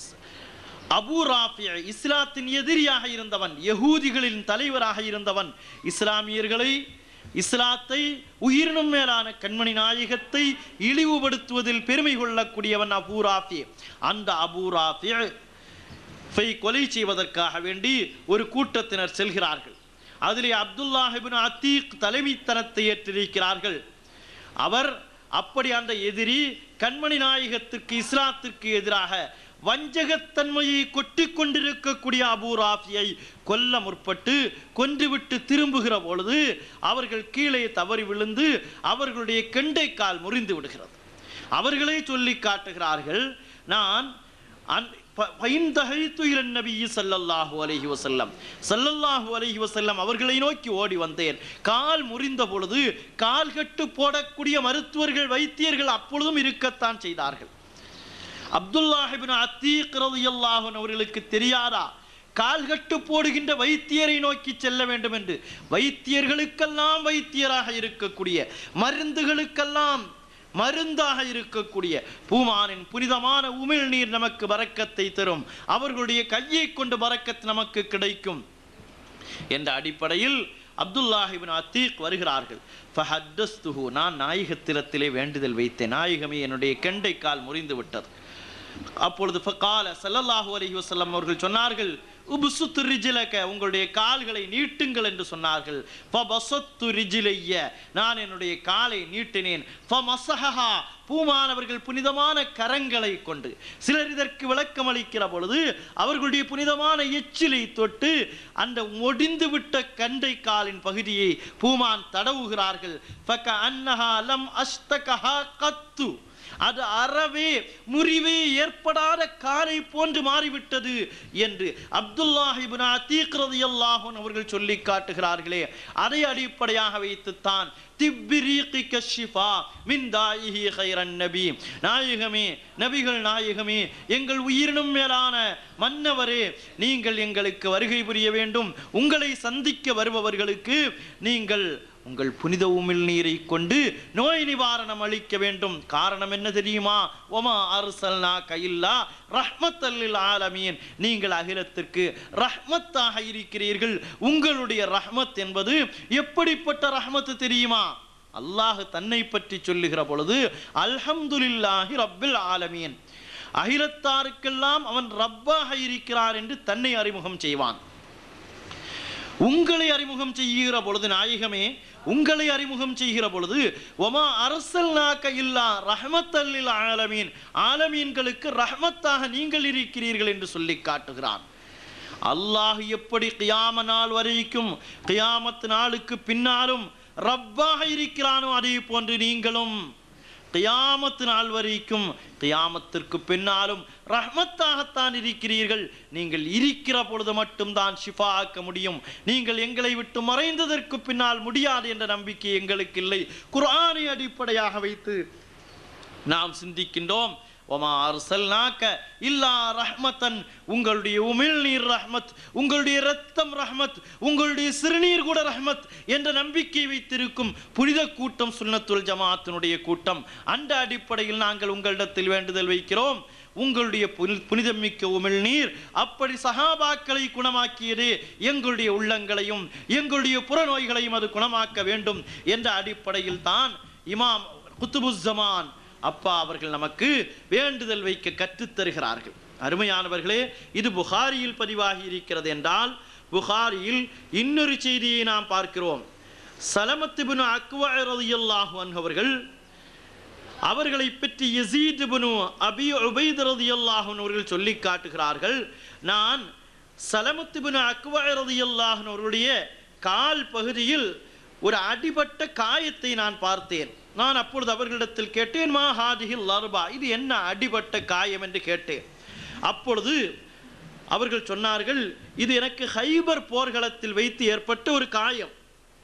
அபூ ராஃபிய இஸ்லாத்தின் எதிரியாக இருந்தவன் யகூதிகளின் தலைவராக இருந்தவன் இஸ்லாமியர்களை இஸ்லாத்தை உயிரினும் மேலான கண்மணி நாயகத்தை இழிவுபடுத்துவதில் பெருமை கொள்ளக்கூடியவன் அபூ ராஃபி அந்த அபூ ராஃபி ஃபை கொலை செய்வதற்காக வேண்டி ஒரு கூட்டத்தினர் செல்கிறார்கள் அதிலே அப்துல்லாஹிபின் அத்தீக் தலைமைத்தனத்தை ஏற்றிருக்கிறார்கள் அவர் அப்படி அந்த எதிரி கண்மணி நாயகத்திற்கு இஸ்லாத்திற்கு எதிராக வஞ்சகத்தன்மையை கொட்டி கொண்டிருக்கக்கூடிய அபூ ராஃபியை கொல்ல முற்பட்டு கொன்றுவிட்டு திரும்புகிற பொழுது அவர்கள் கீழே தவறி விழுந்து அவர்களுடைய கெண்டைக்கால் முறிந்து விடுகிறது அவர்களே சொல்லி காட்டுகிறார்கள் நான் அன்- ப- பயந்தகைத்து இலன் நபியி ஸல்லல்லாஹு அலைஹி வஸல்லம் ஸல்லல்லாஹு அலைஹி வஸல்லம் அவர்களை நோக்கி ஓடி வந்தேன் கால் முறிந்த பொழுது கால் கட்டு போடக்கூடிய மருத்துவர்கள் வைத்தியர்கள் அப்பொழுதும் இருக்கத்தான் செய்தார்கள் அப்துல்லாஹிபின் அத்தீக் ரலியல்லாஹு அன்ஹு அவர்களுக்கு தெரியாதா கால்கட்டு போடுகின்ற வைத்தியரை நோக்கி செல்ல வேண்டும் என்று வைத்தியர்களுக்கெல்லாம் வைத்தியராக இருக்கக்கூடிய மருந்துகளுக்கெல்லாம் மருந்தாக இருக்கக்கூடிய பூமானின் புனிதமான உமிழ் நீர் நமக்கு பறக்கத்தை தரும் அவர்களுடைய கையை கொண்டு பறக்கத் நமக்கு கிடைக்கும் என்ற அடிப்படையில் அப்துல்லாஹிபின் அத்தீக் வருகிறார்கள் ஃபஹத்தஸ்துஹு நான் நாயகத்திரத்திலே வேண்டுதல் வைத்தேன் நாயகமே என்னுடைய கெண்டை கால் முறிந்து விட்டது அப்பொழுது ஃபகால ஸல்லல்லாஹு அலைஹி வஸல்லம் அவர்கள் சொன்னார்கள் உபுசுத்து ரிஜிலக உங்களுடைய கால்களை நீட்டுங்கள் என்று சொன்னார்கள் ஃபபசத்து ரிஜிலைய நான் என்னுடைய காலை நீட்டினேன் ஃபமஸஹஹா பூமானவர்கள் புனிதமான கரங்களை கொண்டு சிலர் இதற்கு விளக்கம் அளிக்கிற பொழுது அவர்களுடைய புனிதமான எச்சிலை தொட்டு அந்த ஒடிந்து விட்ட கண்டை காலின் பகுதியை பூமான் தடவுகிறார்கள் ஃபக அன்னஹா லம் அஸ்தகஹா கத்து அது அறவே முறிவே ஏற்படாத காரை போன்று மாறிவிட்டது என்று அப்துல்லாஹிபின் அத்தீக் ரலியல்லாஹு அன்ஹு அவர்கள் சொல்லி காட்டுகிறார்களே அதை அடிப்படையாக வைத்துத்தான் திப்பிரீகிக ஷிஃபா மின் தாயிஹி கைரன் நபி நாயகமே நபிகள் நாயகமே எங்கள் உயிரினும் மேலான மன்னவரே நீங்கள் எங்களுக்கு வருகை புரிய வேண்டும் உங்களை சந்திக்க வருபவர்களுக்கு நீங்கள் உங்கள் புனித உமிழ் நீரை கொண்டு நோய் நிவாரணம் அளிக்க வேண்டும் காரணம் என்ன தெரியுமா ஒமா அருசல்னா கையில்லா ரஹ்மத்தல்லில் ஆலமீன் நீங்கள் அகிலத்திற்கு ரஹ்மத்தாக இருக்கிறீர்கள் உங்களுடைய ரஹ்மத் என்பது எப்படிப்பட்ட ரஹ்மத்து தெரியுமா அல்லாஹ் தன்னை பற்றி சொல்லுகிற பொழுது அல்ஹம்துலில்லாஹி ரப்பில் ஆலமீன் அகிலத்தாருக்கெல்லாம் அவன் ரப்பாக இருக்கிறார் என்று தன்னை அறிமுகம் செய்வான் உங்களை அறிமுகம் செய்கிற பொழுது நாயகமே உங்களை அறிமுகம் செய்கிற பொழுது ஒமா அரசல் நாக்க இல்லா ரஹமத்தல்லில் ஆலமீன் ஆலமீன்களுக்கு ரஹமத்தாக நீங்கள் இருக்கிறீர்கள் என்று சொல்லி காட்டுகிறான் அல்லாஹ் எப்படி கியாம நாள் வரைக்கும் கியாமத் நாளுக்கு பின்னாலும் ரப்பாக இருக்கிறானோ அதே போன்று நீங்களும் கியாமத்து நாள் வரைக்கும் கியாமத்திற்கு பின்னாலும் ரஹ்மத்தாகத்தான் இருக்கிறீர்கள் நீங்கள் இருக்கிற பொழுது மட்டும்தான் ஷிஃபா ஆக்க முடியும் நீங்கள் எங்களை விட்டு மறைந்ததற்கு பின்னால் முடியாது என்ற நம்பிக்கை எங்களுக்கு இல்லை குர்ஆனை அடிப்படையாக வைத்து நாம் சிந்திக்கின்றோம் ஒமா அர்சல்னாக்க இல்லா ரஹ்மத்தன் உங்களுடைய உமிழ்நீர் ரஹ்மத் உங்களுடைய இரத்தம் ரஹ்மத் உங்களுடைய சிறுநீர் கூட ரஹ்மத் என்ற நம்பிக்கை வைத்திருக்கும் புனித கூட்டம் சுன்னத்துல் ஜமாத்தினுடைய கூட்டம் அந்த அடிப்படையில் நாங்கள் உங்களிடத்தில் வேண்டுதல் வைக்கிறோம் உங்களுடைய புனி- புனிதமிக்க உமிழ்நீர் அப்படி சஹாபாக்களை குணமாக்கியது எங்களுடைய உள்ளங்களையும் எங்களுடைய புறநோய்களையும் அது குணமாக்க வேண்டும் என்ற அடிப்படையில் தான் இமாம் குத்துபுஸ்ஸமான் அப்பா அவர்கள் நமக்கு வேண்டுதல் வைக்க கற்றுத் தருகிறார்கள் அருமையானவர்களே இது புகாரியில் பதிவாகி இருக்கிறது என்றால் புகாரியில் இன்னொரு செய்தியை நாம் பார்க்கிறோம் சலமத்து பின் அக்வா ரலியல்லாஹு அன்ஹு அவர்கள் அவர்களை பற்றி யசீத் இப்னு அபி உபைத் ரலியல்லாஹு அன்ஹு அவர்கள் சொல்லி காட்டுகிறார்கள் நான் சலமத் இப்னு அக்வா ரலியல்லாஹு அன்ஹு அவருடைய கால் பகுதியில் ஒரு அடிபட்ட காயத்தை நான் பார்த்தேன் நான் அப்பொழுது அவர்களிடத்தில் கேட்டேன் மா ஹாதிஹில் லர்பா இது என்ன அடிபட்ட காயம் என்று கேட்டேன் அப்பொழுது அவர்கள் சொன்னார்கள் இது எனக்கு ஹைபர் போர்க்களத்தில் வைத்து ஏற்பட்ட ஒரு காயம்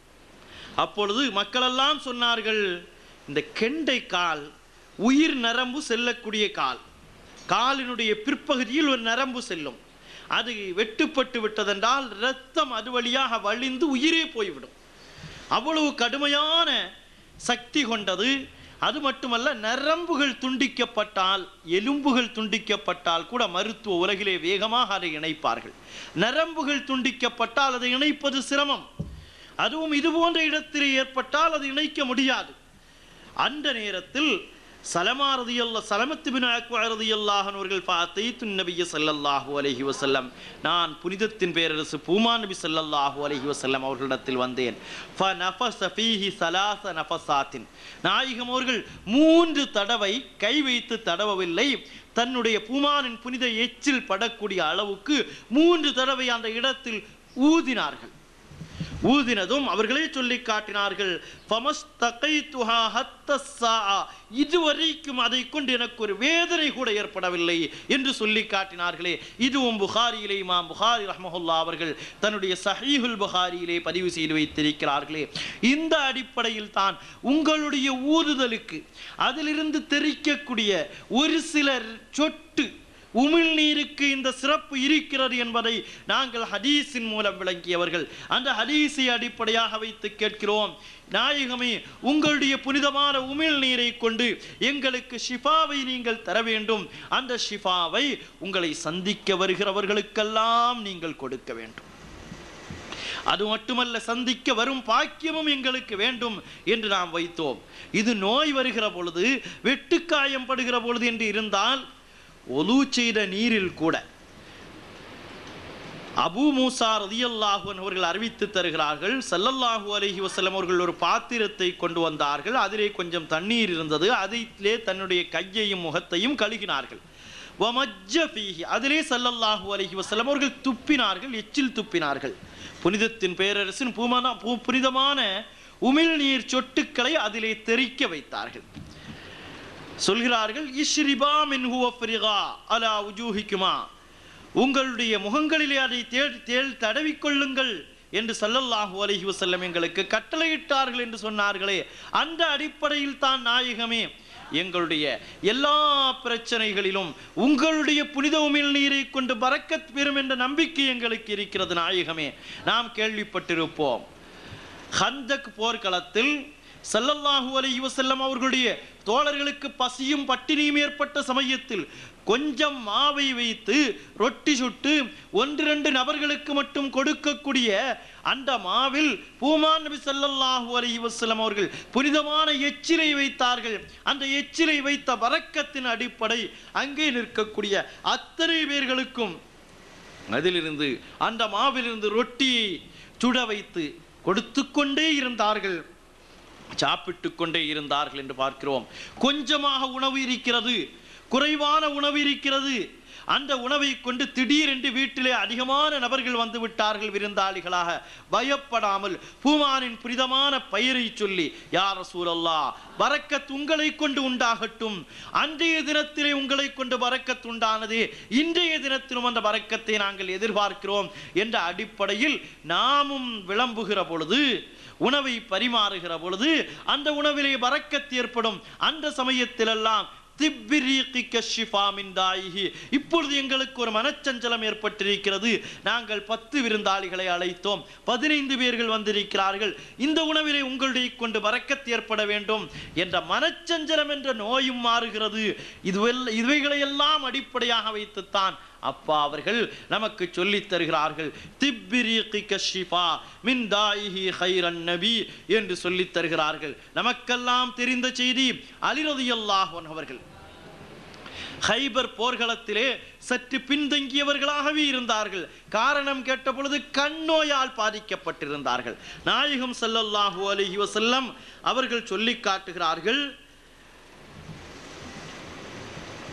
அப்பொழுது மக்களெல்லாம் சொன்னார்கள் இந்த கெண்டை கால் உயிர் நரம்பு செல்லக்கூடிய கால் காலினுடைய பிற்பகுதியில் ஒரு நரம்பு செல்லும் அது வெட்டுப்பட்டு விட்டதென்றால் இரத்தம் அது வழியாக வழிந்து உயிரே போய்விடும் அவ்வளவு கடுமையான சக்தி கொண்டது அது மட்டுமல்ல நரம்புகள் துண்டிக்கப்பட்டால் எலும்புகள் துண்டிக்கப்பட்டால் கூட மருத்துவ உலகிலே வேகமாக அதை இணைப்பார்கள் நரம்புகள் துண்டிக்கப்பட்டால் அதை இணைப்பது சிரமம் அதுவும் இது போன்ற இடத்திலே ஏற்பட்டால் அது இணைக்க முடியாது அந்த நேரத்தில் சலமா ரதியல்ல சலமத்து பின் அக்வா ரதியல்லாஹன் அவர்கள் பார்த்தைத்து நபிய ஸல்லல்லாஹு அலைஹி வஸல்லம் நான் புனிதத்தின் பேரரசு பூமா நபி ஸல்லல்லாஹு அலைஹி வஸல்லம் அவர்களிடத்தில் வந்தேன் ஃபநஃபஸ ஃபீஹி ஸலாஸ நஃபஸாத்தின் நாயகம் அவர்கள் மூன்று தடவை கை வைத்து தடவவில்லை தன்னுடைய பூமானின் புனித எச்சில் படக்கூடிய அளவுக்கு மூன்று தடவை அந்த இடத்தில் ஊதினார்கள் ஊதினதும் அவர்களே சொல்லி காட்டினார்கள் "ஃபமஸ்தகைத்துஹா ஹத்த ஸாஅ." இதுவரைக்கும் அதை கொண்டு எனக்கு ஒரு வேதனை கூட ஏற்படவில்லை என்று சொல்லி காட்டினார்களே இதுவும் புகாரியிலே இமாம் புகாரி ரஹ்மஹுல்லா அவர்கள் தன்னுடைய சஹீஹுல் புகாரியிலே பதிவு செய்து வைத்திருக்கிறார்களே இந்த அடிப்படையில் தான் உங்களுடைய ஊதுதலுக்கு அதிலிருந்து தெரிக்கக்கூடிய ஒரு சிலர் சொட்டு உமிழ்நீருக்கு இந்த சிறப்பு இருக்கிறது என்பதை நாங்கள் ஹதீஸின் மூலம் விளங்கியவர்கள் அந்த ஹதீஸை அடிப்படையாக வைத்து கேட்கிறோம் நாயகமே உங்களுடைய புனிதமான உமிழ்நீரை கொண்டு எங்களுக்கு ஷிஃபாவை நீங்கள் தர வேண்டும் அந்த ஷிஃபாவை உங்களை சந்திக்க வருகிறவர்களுக்கெல்லாம் நீங்கள் கொடுக்க வேண்டும் அது மட்டுமல்ல சந்திக்க வரும் பாக்கியமும் எங்களுக்கு வேண்டும் என்று நாம் வைத்தோம் இது நோய் வருகிற பொழுது வெட்டுக்காயம் படுகிற பொழுது என்று இருந்தால் ஒலு செய்த நீரில் கூட அபூ மூசா ரதியல்லாஹு அன்ஹு அவர்கள் அறிவித்து தருகிறார்கள் ஸல்லல்லாஹு அலைஹி வஸல்லம் அவர்கள் ஒரு பாத்திரத்தை கொண்டு வந்தார்கள் அதிலே கொஞ்சம் தண்ணீர் இருந்தது அதிலே தன்னுடைய கையையும் முகத்தையும் கழுகினார்கள் வமஜ்ஜ ஃபீஹி அதிலே ஸல்லல்லாஹு அலைஹி வஸல்லம் அவர்கள் துப்பினார்கள் எச்சில் துப்பினார்கள் புனிதத்தின் பேரரசின் பூமனா பூ புனிதமான உமிழ்நீர் சொட்டுக்களை அதிலே தெறிக்க வைத்தார்கள் சொல்கிறார்கள் இஷ்ரிபா மின்ஹு வஃப்ரிகா அலா உஜூஹிக்குமா உங்களுடைய முகங்களிலே அதை தேடி தேள் தடவிக்கொள்ளுங்கள் என்று ஸல்லல்லாஹு அலைஹி வஸல்லம் எங்களுக்கு கட்டளையிட்டார்கள் என்று சொன்னார்களே அந்த அடிப்படையில் தான் நாயகமே எங்களுடைய எல்லா பிரச்சனைகளிலும் உங்களுடைய புனித உமிழ் நீரை கொண்டு பறக்கத் பெறும் என்ற நம்பிக்கை எங்களுக்கு இருக்கிறது நாயகமே நாம் கேள்விப்பட்டிருப்போம் ஹந்தக் போர்க்களத்தில் ஸல்லல்லாஹு அலைஹி வஸல்லம் அவர்களுடைய தோழர்களுக்கு பசியும் பட்டினியும் ஏற்பட்ட சமயத்தில் கொஞ்சம் மாவை வைத்து ரொட்டி சுட்டு ஒன்று ரெண்டு நபர்களுக்கு மட்டும் கொடுக்கக்கூடிய அந்த மாவில் பூமான் நபி ஸல்லல்லாஹு அலைஹி வஸல்லம் அவர்கள் புனிதமான எச்சிலை வைத்தார்கள் அந்த எச்சிலை வைத்த வரக்கத்தின் அடிப்படை அங்கே நிற்கக்கூடிய அத்தனை பேர்களுக்கும் அதிலிருந்து அந்த மாவிலிருந்து ரொட்டியை சுட வைத்து கொடுத்து கொண்டே இருந்தார்கள் சாப்பிட்டு கொண்டே இருந்தார்கள் என்று பார்க்கிறோம் கொஞ்சமாக உணவு இருக்கிறது குறைவான உணவு இருக்கிறது அந்த உணவை கொண்டு திடீரென்று வீட்டிலே அதிகமான நபர்கள் வந்து விட்டார்கள் விருந்தாளிகளாக பயப்படாமல் பூமானின் புனிதமான பெயரை சொல்லி யார் சூழல்லா வரக்கத் உங்களை கொண்டு உண்டாகட்டும் அன்றைய தினத்திலே உங்களை கொண்டு வரக்கத் உண்டானது இன்றைய தினத்திலும் அந்த வரக்கத்தை நாங்கள் எதிர்பார்க்கிறோம் என்ற அடிப்படையில் நாமும் விளம்புகிற பொழுது உணவை பரிமாறுகிற பொழுது அந்த உணவிலே வரக்கத் ஏற்படும் அந்த சமயத்திலெல்லாம் திப்பிரீகிக்க ஷிஃபா மின் தாயிஹி. இப்பொழுது எங்களுக்கு ஒரு மனச்சஞ்சலம் ஏற்பட்டிருக்கிறது நாங்கள் பத்து விருந்தாளிகளை அழைத்தோம் பதினைந்து பேர்கள் வந்திருக்கிறார்கள் இந்த உணவிலே உங்களுடைய கொண்டு வரக்கத் ஏற்பட வேண்டும் என்ற மனச்சஞ்சலம் என்ற நோயும் மாறுகிறது இதுவெல்ல இவைகளையெல்லாம் அடிப்படையாக வைத்துத்தான் அப்பா அவர்கள் நமக்கு சொல்லித் தருகிறார்கள் திப்பிரீகிக்க ஷிஃபா மின் தாயிஹி ஹைரன் நபி என்று சொல்லித் தருகிறார்கள் நமக்கெல்லாம் தெரிந்த செய்தி அலிரதியல்லாஹ் அவர்கள் ஹைபர் போர்க்களத்திலே சற்று பின்தங்கியவர்களாகவே இருந்தார்கள் காரணம் கேட்ட பொழுது கண்ணோயால் பாதிக்கப்பட்டிருந்தார்கள் நாயகம் ஸல்லல்லாஹு அலைஹி வஸல்லம் அவர்கள் சொல்லி காட்டுகிறார்கள்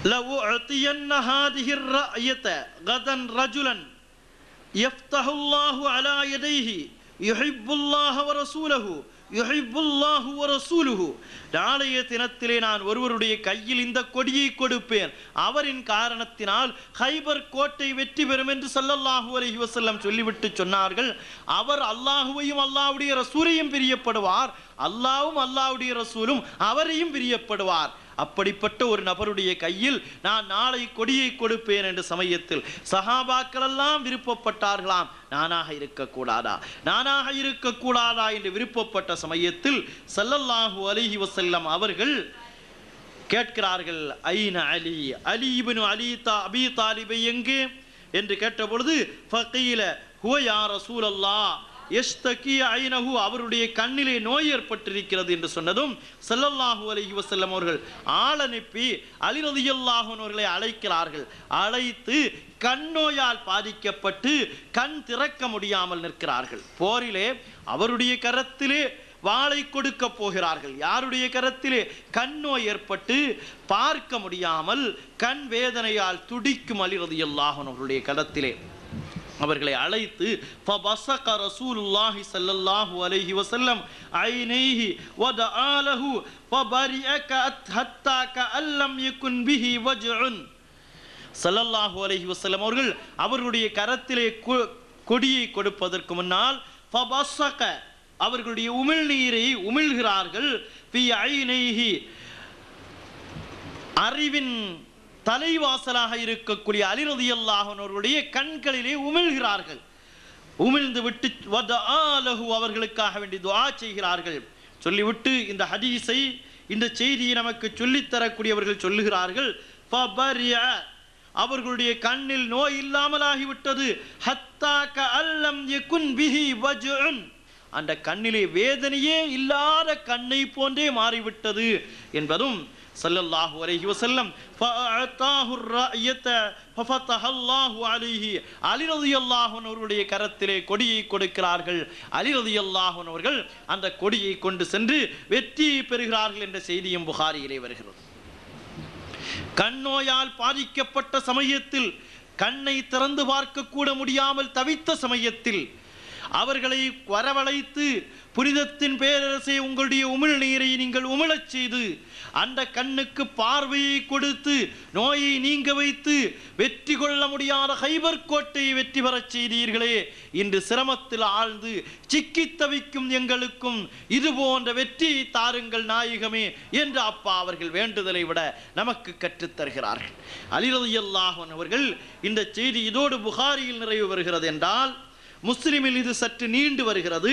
لأعطين هذه الرأية غدا رجلا يفتح الله على يديه يحب الله ورسوله يحب الله ورسوله நாளைய தினத்திலே நான் ஒருவருடைய கையில் இந்த கொடியை கொடுப்பேன் அவரின் காரணத்தினால் ஹைபர் கோட்டை வெற்றி பெறும் என்று ஸல்லல்லாஹு அலைஹி வஸல்லம் சொல்லிவிட்டு சொன்னார்கள் அவர் அல்லாஹுவையும் அல்லாஹ்வுடைய ரசூலையும் பிரியப்படுவார் அல்லாஹ்வும் அல்லாஹ்வுடைய ரசூலும் அவரையும் பிரியப்படுவார் அப்படிப்பட்ட ஒரு நபருடைய கையில் நான் நாளை கொடியை கொடுப்பேன் என்ற சமயத்தில் சஹாபாக்கள் எல்லாம் விருப்பப்பட்டார்களாம் நானாக இருக்கக்கூடாதா நானாக இருக்கக்கூடாதா என்று விருப்பப்பட்ட சமயத்தில் ஸல்லல்லாஹு அலைஹி வஸல்லம் அவர்கள் கேட்கிறார்கள் ஐன அலி அலி இப்னு அலி தா அபி தாலிபை எங்கே என்று கேட்டபொழுது ஃபகீல ஹுவ யா ரசூலல்லாஹ் எஸ்தகி ஐனஹு அவருடைய கண்ணிலே நோய் ஏற்பட்டிருக்கிறது என்று சொன்னதும் ஸல்லல்லாஹு அலைஹி வஸல்லம் அவர்கள் ஆள் அனுப்பி அலி ரலியல்லாஹு அன்ஹு அவர்களை அழைக்கிறார்கள் அழைத்து கண் நோயால் பாதிக்கப்பட்டு கண் திறக்க முடியாமல் நிற்கிறார்கள் போரிலே அவருடைய கரத்திலே வாளை கொடுக்க போகிறார்கள் யாருடைய கரத்திலே கண் நோய் ஏற்பட்டு பார்க்க முடியாமல் கண் வேதனையால் துடிக்கும் அலி ரலியல்லாஹு அன்ஹு அவருடைய கரத்திலே அவர்களை அழைத்து فبصق رسول الله صلى الله عليه وسلم عينيه ودعا له فبرئ حتى كأن لم يكن به وجع ஸல்லல்லாஹு அலைஹி வஸல்லம் அவர்கள் அவர்களுடைய கரத்திலே கொ- கொடியை கொடுப்பதற்கு முன்னால் ஃபபஸக அவர்களுடைய உமிழ்நீரை உமிழ்கிறார்கள் ஃபி ஐனைஹி அறிவின் தலைவாசலாக இருக்கக்கூடிய அலிரதியல்லாஹனவர்களுடைய கண்களிலே உமிழ்கிறார்கள் உமிழ்ந்து விட்டு வதஆலஹு அவர்களுக்காக வேண்டி துஆ செய்கிறார்கள் சொல்லிவிட்டு இந்த ஹதீஸை இந்த செய்தியை நமக்கு சொல்லித் தரக்கூடியவர்கள் சொல்லுகிறார்கள் ஃபபரிஅ அவர்களுடைய கண்ணில் நோய் இல்லாமலாகிவிட்டது ஹத்தா கஅல்லம் யகுன் பிஹி வஜ்உன் அந்த கண்ணிலே வேதனையே இல்லாத கண்ணை போன்றே மாறிவிட்டது என்பதும் ஸல்லல்லாஹு அலைஹி வஸல்லம் ஃபஅதாஹு الرأية ففتح الله عليه அலி ரலியல்லாஹு அன்ஹு அவர்களுடைய கரத்திலே கொடியை கொடுக்கிறார்கள் அலி ரலியல்லாஹு அன்ஹு அவர்கள் அந்த கொடியை கொண்டு சென்று வெற்றியை பெறுகிறார்கள் என்ற செய்தியும் புகாரியிலே வருகிறது கண்ணோயால் பாதிக்கப்பட்ட சமயத்தில் கண்ணை திறந்து பார்க்க கூட முடியாமல் தவித்த சமயத்தில் அவர்களை வரவழைத்து புனிதத்தின் பேரரசை உங்களுடைய உமிழ் நீரை நீங்கள் உமிழச் செய்து அந்த கண்ணுக்கு பார்வையை கொடுத்து நோயை நீங்க வைத்து வெற்றி கொள்ள முடியாத ஹைபர் கோட்டையை வெற்றி பெறச் செய்தீர்களே இன்று சிரமத்தில் ஆழ்ந்து சிக்கித் தவிக்கும் எங்களுக்கும் இது போன்ற வெற்றியை தாருங்கள் நாயகமே என்று அப்பா அவர்கள் வேண்டுதலை விட நமக்கு கற்றுத் தருகிறார்கள் அலிரதியல்லாஹன் அவர்கள் இந்த செய்தி இதோடு புகாரியில் நிறைவு வருகிறது என்றால் முஸ்லிமில் இது சற்று நீண்டு வருகிறது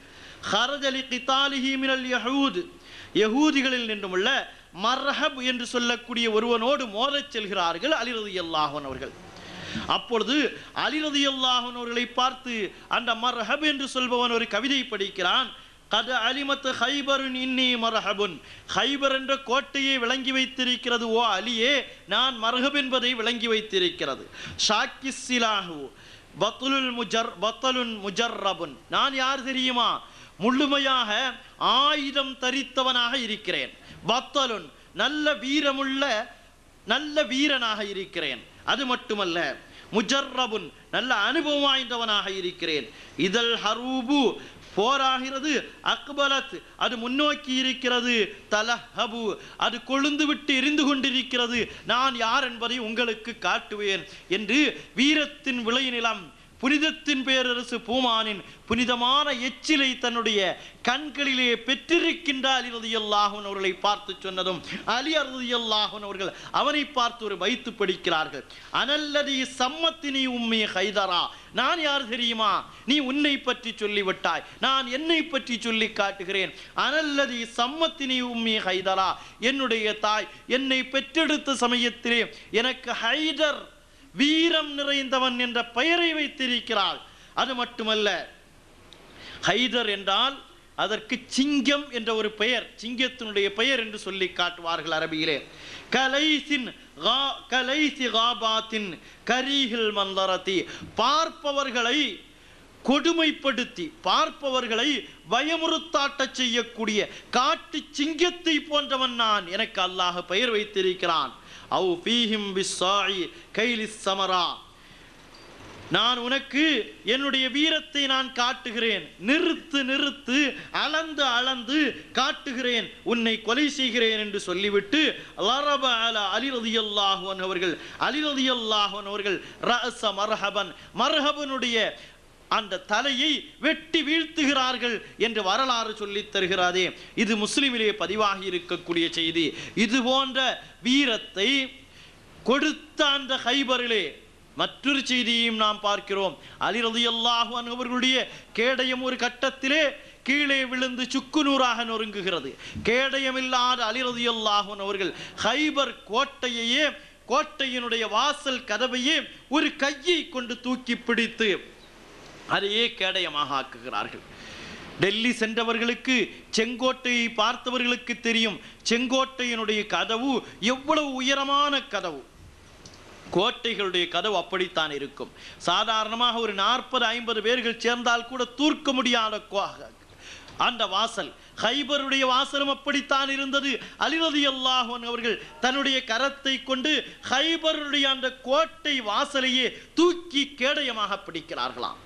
ஹரஜலி கிதாலிஹி மினல் யஹூத் யஹூதிகளில் நின்றுமுள்ள மர்ஹப் என்று சொல்லக்கூடிய ஒருவனோடு மோதச் செல்கிறார்கள் அலிரதியல்லாஹன் அவர்கள் அப்பொழுது அலிரதியல்லாஹன் அவர்களை பார்த்து அந்த மர்ஹப் என்று சொல்பவன் ஒரு கவிதை படிக்கிறான் கத அலிமத்து ஹைபருன் இன்னி மரஹபுன் ஹைபர் என்ற கோட்டையை விளங்கி வைத்திருக்கிறது ஓ அலியே நான் மரஹப் என்பதை விளங்கி வைத்திருக்கிறது ஷாக்கி சிலாஹு பத்துலுல் முஜர் பத்தலுன் முஜர்ரபுன் நான் யார் தெரியுமா முழுமையாக ஆயுதம் தரித்தவனாக இருக்கிறேன் பத்தலுன் நல்ல வீரமுள்ள நல்ல வீரனாக இருக்கிறேன் அது மட்டுமல்ல முஜர்ரபுன் நல்ல அனுபவம் வாய்ந்தவனாக இருக்கிறேன் இதழ் ஹரூபு போராகிறது அக்பலத் அது முன்னோக்கி இருக்கிறது தலஹபு அது கொழுந்து விட்டு எரிந்து கொண்டிருக்கிறது நான் யார் என்பதை உங்களுக்கு காட்டுவேன் என்று வீரத்தின் விளைநிலம் புனிதத்தின் பேரரசு பூமானின் புனிதமான எச்சிலை தன்னுடைய கண்களிலே பெற்றிருக்கின்ற அலி ரதியல்லாஹன் அவர்களை பார்த்து சொன்னதும் அலி ரதியல்லாஹன் அவர்கள் அவனை பார்த்து ஒரு வைத்து படிக்கிறார்கள் அனல்லதி சம்மத்தினி உம்மி ஹைதரா நான் யார் தெரியுமா நீ உன்னை பற்றி சொல்லிவிட்டாய் நான் என்னை பற்றி சொல்லி காட்டுகிறேன் அனல்லதி சம்மத்தினி உம்மி ஹைதரா என்னுடைய தாய் என்னை பெற்றெடுத்த சமயத்திலே எனக்கு ஹைதர் வீரம் நிறைந்தவன் என்ற பெயரை வைத்திருக்கிறாள் அது மட்டுமல்ல ஹைதர் என்றால் அதற்கு சிங்கம் என்ற ஒரு பெயர் சிங்கத்தினுடைய பெயர் என்று சொல்லி காட்டுவார்கள் அரபியிலே கலைசின் கா- கலைசி காபாத்தின் கரீஹில் மந்தரத்தி பார்ப்பவர்களை கொடுமைப்படுத்தி பார்ப்பவர்களை பயமுறுத்தாட்டச் செய்யக்கூடிய காட்டு சிங்கத்தை போன்றவன் நான் எனக்கு அல்லாஹ் பெயர் வைத்திருக்கிறான் அவு ஃபீஹிம் பிஸ்ஸாஇ கைலிஸ் சமரா நான் உனக்கு என்னுடைய வீரத்தை நான் காட்டுகிறேன் நிறுத்து நிறுத்து அளந்து அளந்து காட்டுகிறேன் உன்னை கொலை செய்கிறேன் என்று சொல்லிவிட்டு லரப அல அலி ரதியல்லாஹுவன் அவர்கள் அலி ரதியல்லாஹுவன் அவர்கள் ரஅஸ மர்ஹபன் மர்ஹபனுடைய அந்த தலையை வெட்டி வீழ்த்துகிறார்கள் என்று வரலாறு சொல்லித் தருகிறாதே இது முஸ்லிமிலே பதிவாகி இருக்கக்கூடிய செய்தி இது போன்ற வீரத்தை கொடுத்த அந்த ஹைபரிலே மற்றொரு செய்தியையும் நாம் பார்க்கிறோம் அலி ரலியல்லாஹு அன்ஹு அவர்களுடைய கேடயம் ஒரு கட்டத்திலே கீழே விழுந்து சுக்குநூறாக நொறுங்குகிறது கேடயமில்லாத அலி ரலியல்லாஹு அன்ஹு அவர்கள் ஹைபர் கோட்டையையே கோட்டையினுடைய வாசல் கதவையே ஒரு கையை கொண்டு தூக்கி பிடித்து அதையே கேடயமாக ஆக்குகிறார்கள் டெல்லி சென்றவர்களுக்கு செங்கோட்டையை பார்த்தவர்களுக்கு தெரியும் செங்கோட்டையினுடைய கதவு எவ்வளவு உயரமான கதவு கோட்டைகளுடைய கதவு அப்படித்தான் இருக்கும் சாதாரணமாக ஒரு நாற்பது ஐம்பது பேர்கள் சேர்ந்தால் கூட தூர்க்க முடியாத கோ- அந்த வாசல் ஹைபருடைய வாசலும் அப்படித்தான் இருந்தது அலிரதி அல்லாஹன் அவர்கள் தன்னுடைய கரத்தை கொண்டு ஹைபருடைய அந்த கோட்டை வாசலையே தூக்கி கேடயமாக பிடிக்கிறார்களாம்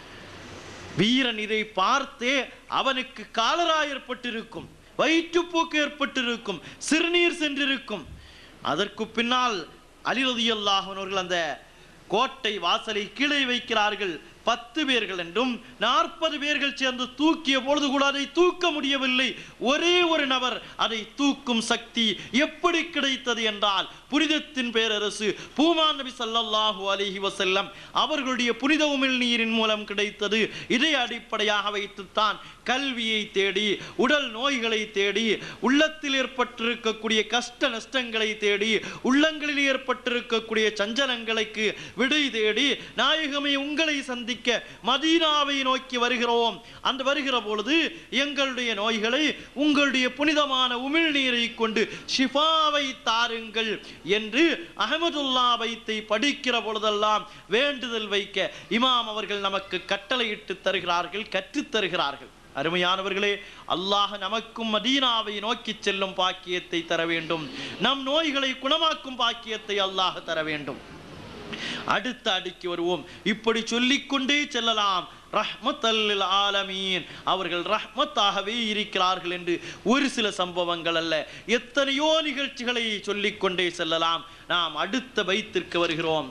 வீரன் இதை பார்த்தே அவனுக்கு காலரா ஏற்பட்டிருக்கும் வயிற்றுப்போக்கு ஏற்பட்டிருக்கும் சிறுநீர் சென்றிருக்கும் அதற்கு பின்னால் அலிரதியல்லாஹன் அவர்கள் அந்த கோட்டை வாசலை கீழே வைக்கிறார்கள் பத்து பேர்கள் என்றும் நாற்பது பேர்கள் சேர்ந்து தூக்கிய பொழுது கூட அதை தூக்க முடியவில்லை ஒரே ஒரு நபர் அதை தூக்கும் சக்தி எப்படி கிடைத்தது என்றால் புனிதத்தின் பேரரசு பூமான் நபி ஸல்லல்லாஹு அலைஹி வஸல்லம் அவர்களுடைய புனித உமிழ் நீரின் மூலம் கிடைத்தது இதை அடிப்படையாக வைத்துத்தான் கல்வியை தேடி உடல் நோய்களை தேடி உள்ளத்தில் ஏற்பட்டிருக்கக்கூடிய கஷ்ட நஷ்டங்களை தேடி உள்ளங்களில் ஏற்பட்டிருக்கக்கூடிய சஞ்சலங்களுக்கு விடை தேடி நாயகமே உங்களை சந்திக்க மதீனாவை நோக்கி வருகிறோம் அந்த வருகிற பொழுது எங்களுடைய நோய்களை உங்களுடைய புனிதமான உமிழ்நீரை கொண்டு ஷிஃபாவை தாருங்கள் என்று அகமதுல்லா வைத்தை படிக்கிற பொழுதெல்லாம் வேண்டுதல் வைக்க இமாம் அவர்கள் நமக்கு கட்டளையிட்டு தருகிறார்கள் கற்றுத் தருகிறார்கள் அருமையானவர்களே அல்லாஹ் நமக்கும் மதீனாவை நோக்கி செல்லும் பாக்கியத்தை தர வேண்டும் நம் நோய்களை குணமாக்கும் பாக்கியத்தை அல்லாஹ் தர வேண்டும் அடுத்த அடிக்கு வருவோம் இப்படி சொல்லிக்கொண்டே செல்லலாம் ரஹ்மத்தல்லில் ஆலமீன் அவர்கள் ரஹ்மத்தாகவே இருக்கிறார்கள் என்று ஒரு சில சம்பவங்கள் அல்ல எத்தனையோ நிகழ்ச்சிகளை சொல்லிக்கொண்டே செல்லலாம் நாம் அடுத்த பைத்திற்கு வருகிறோம்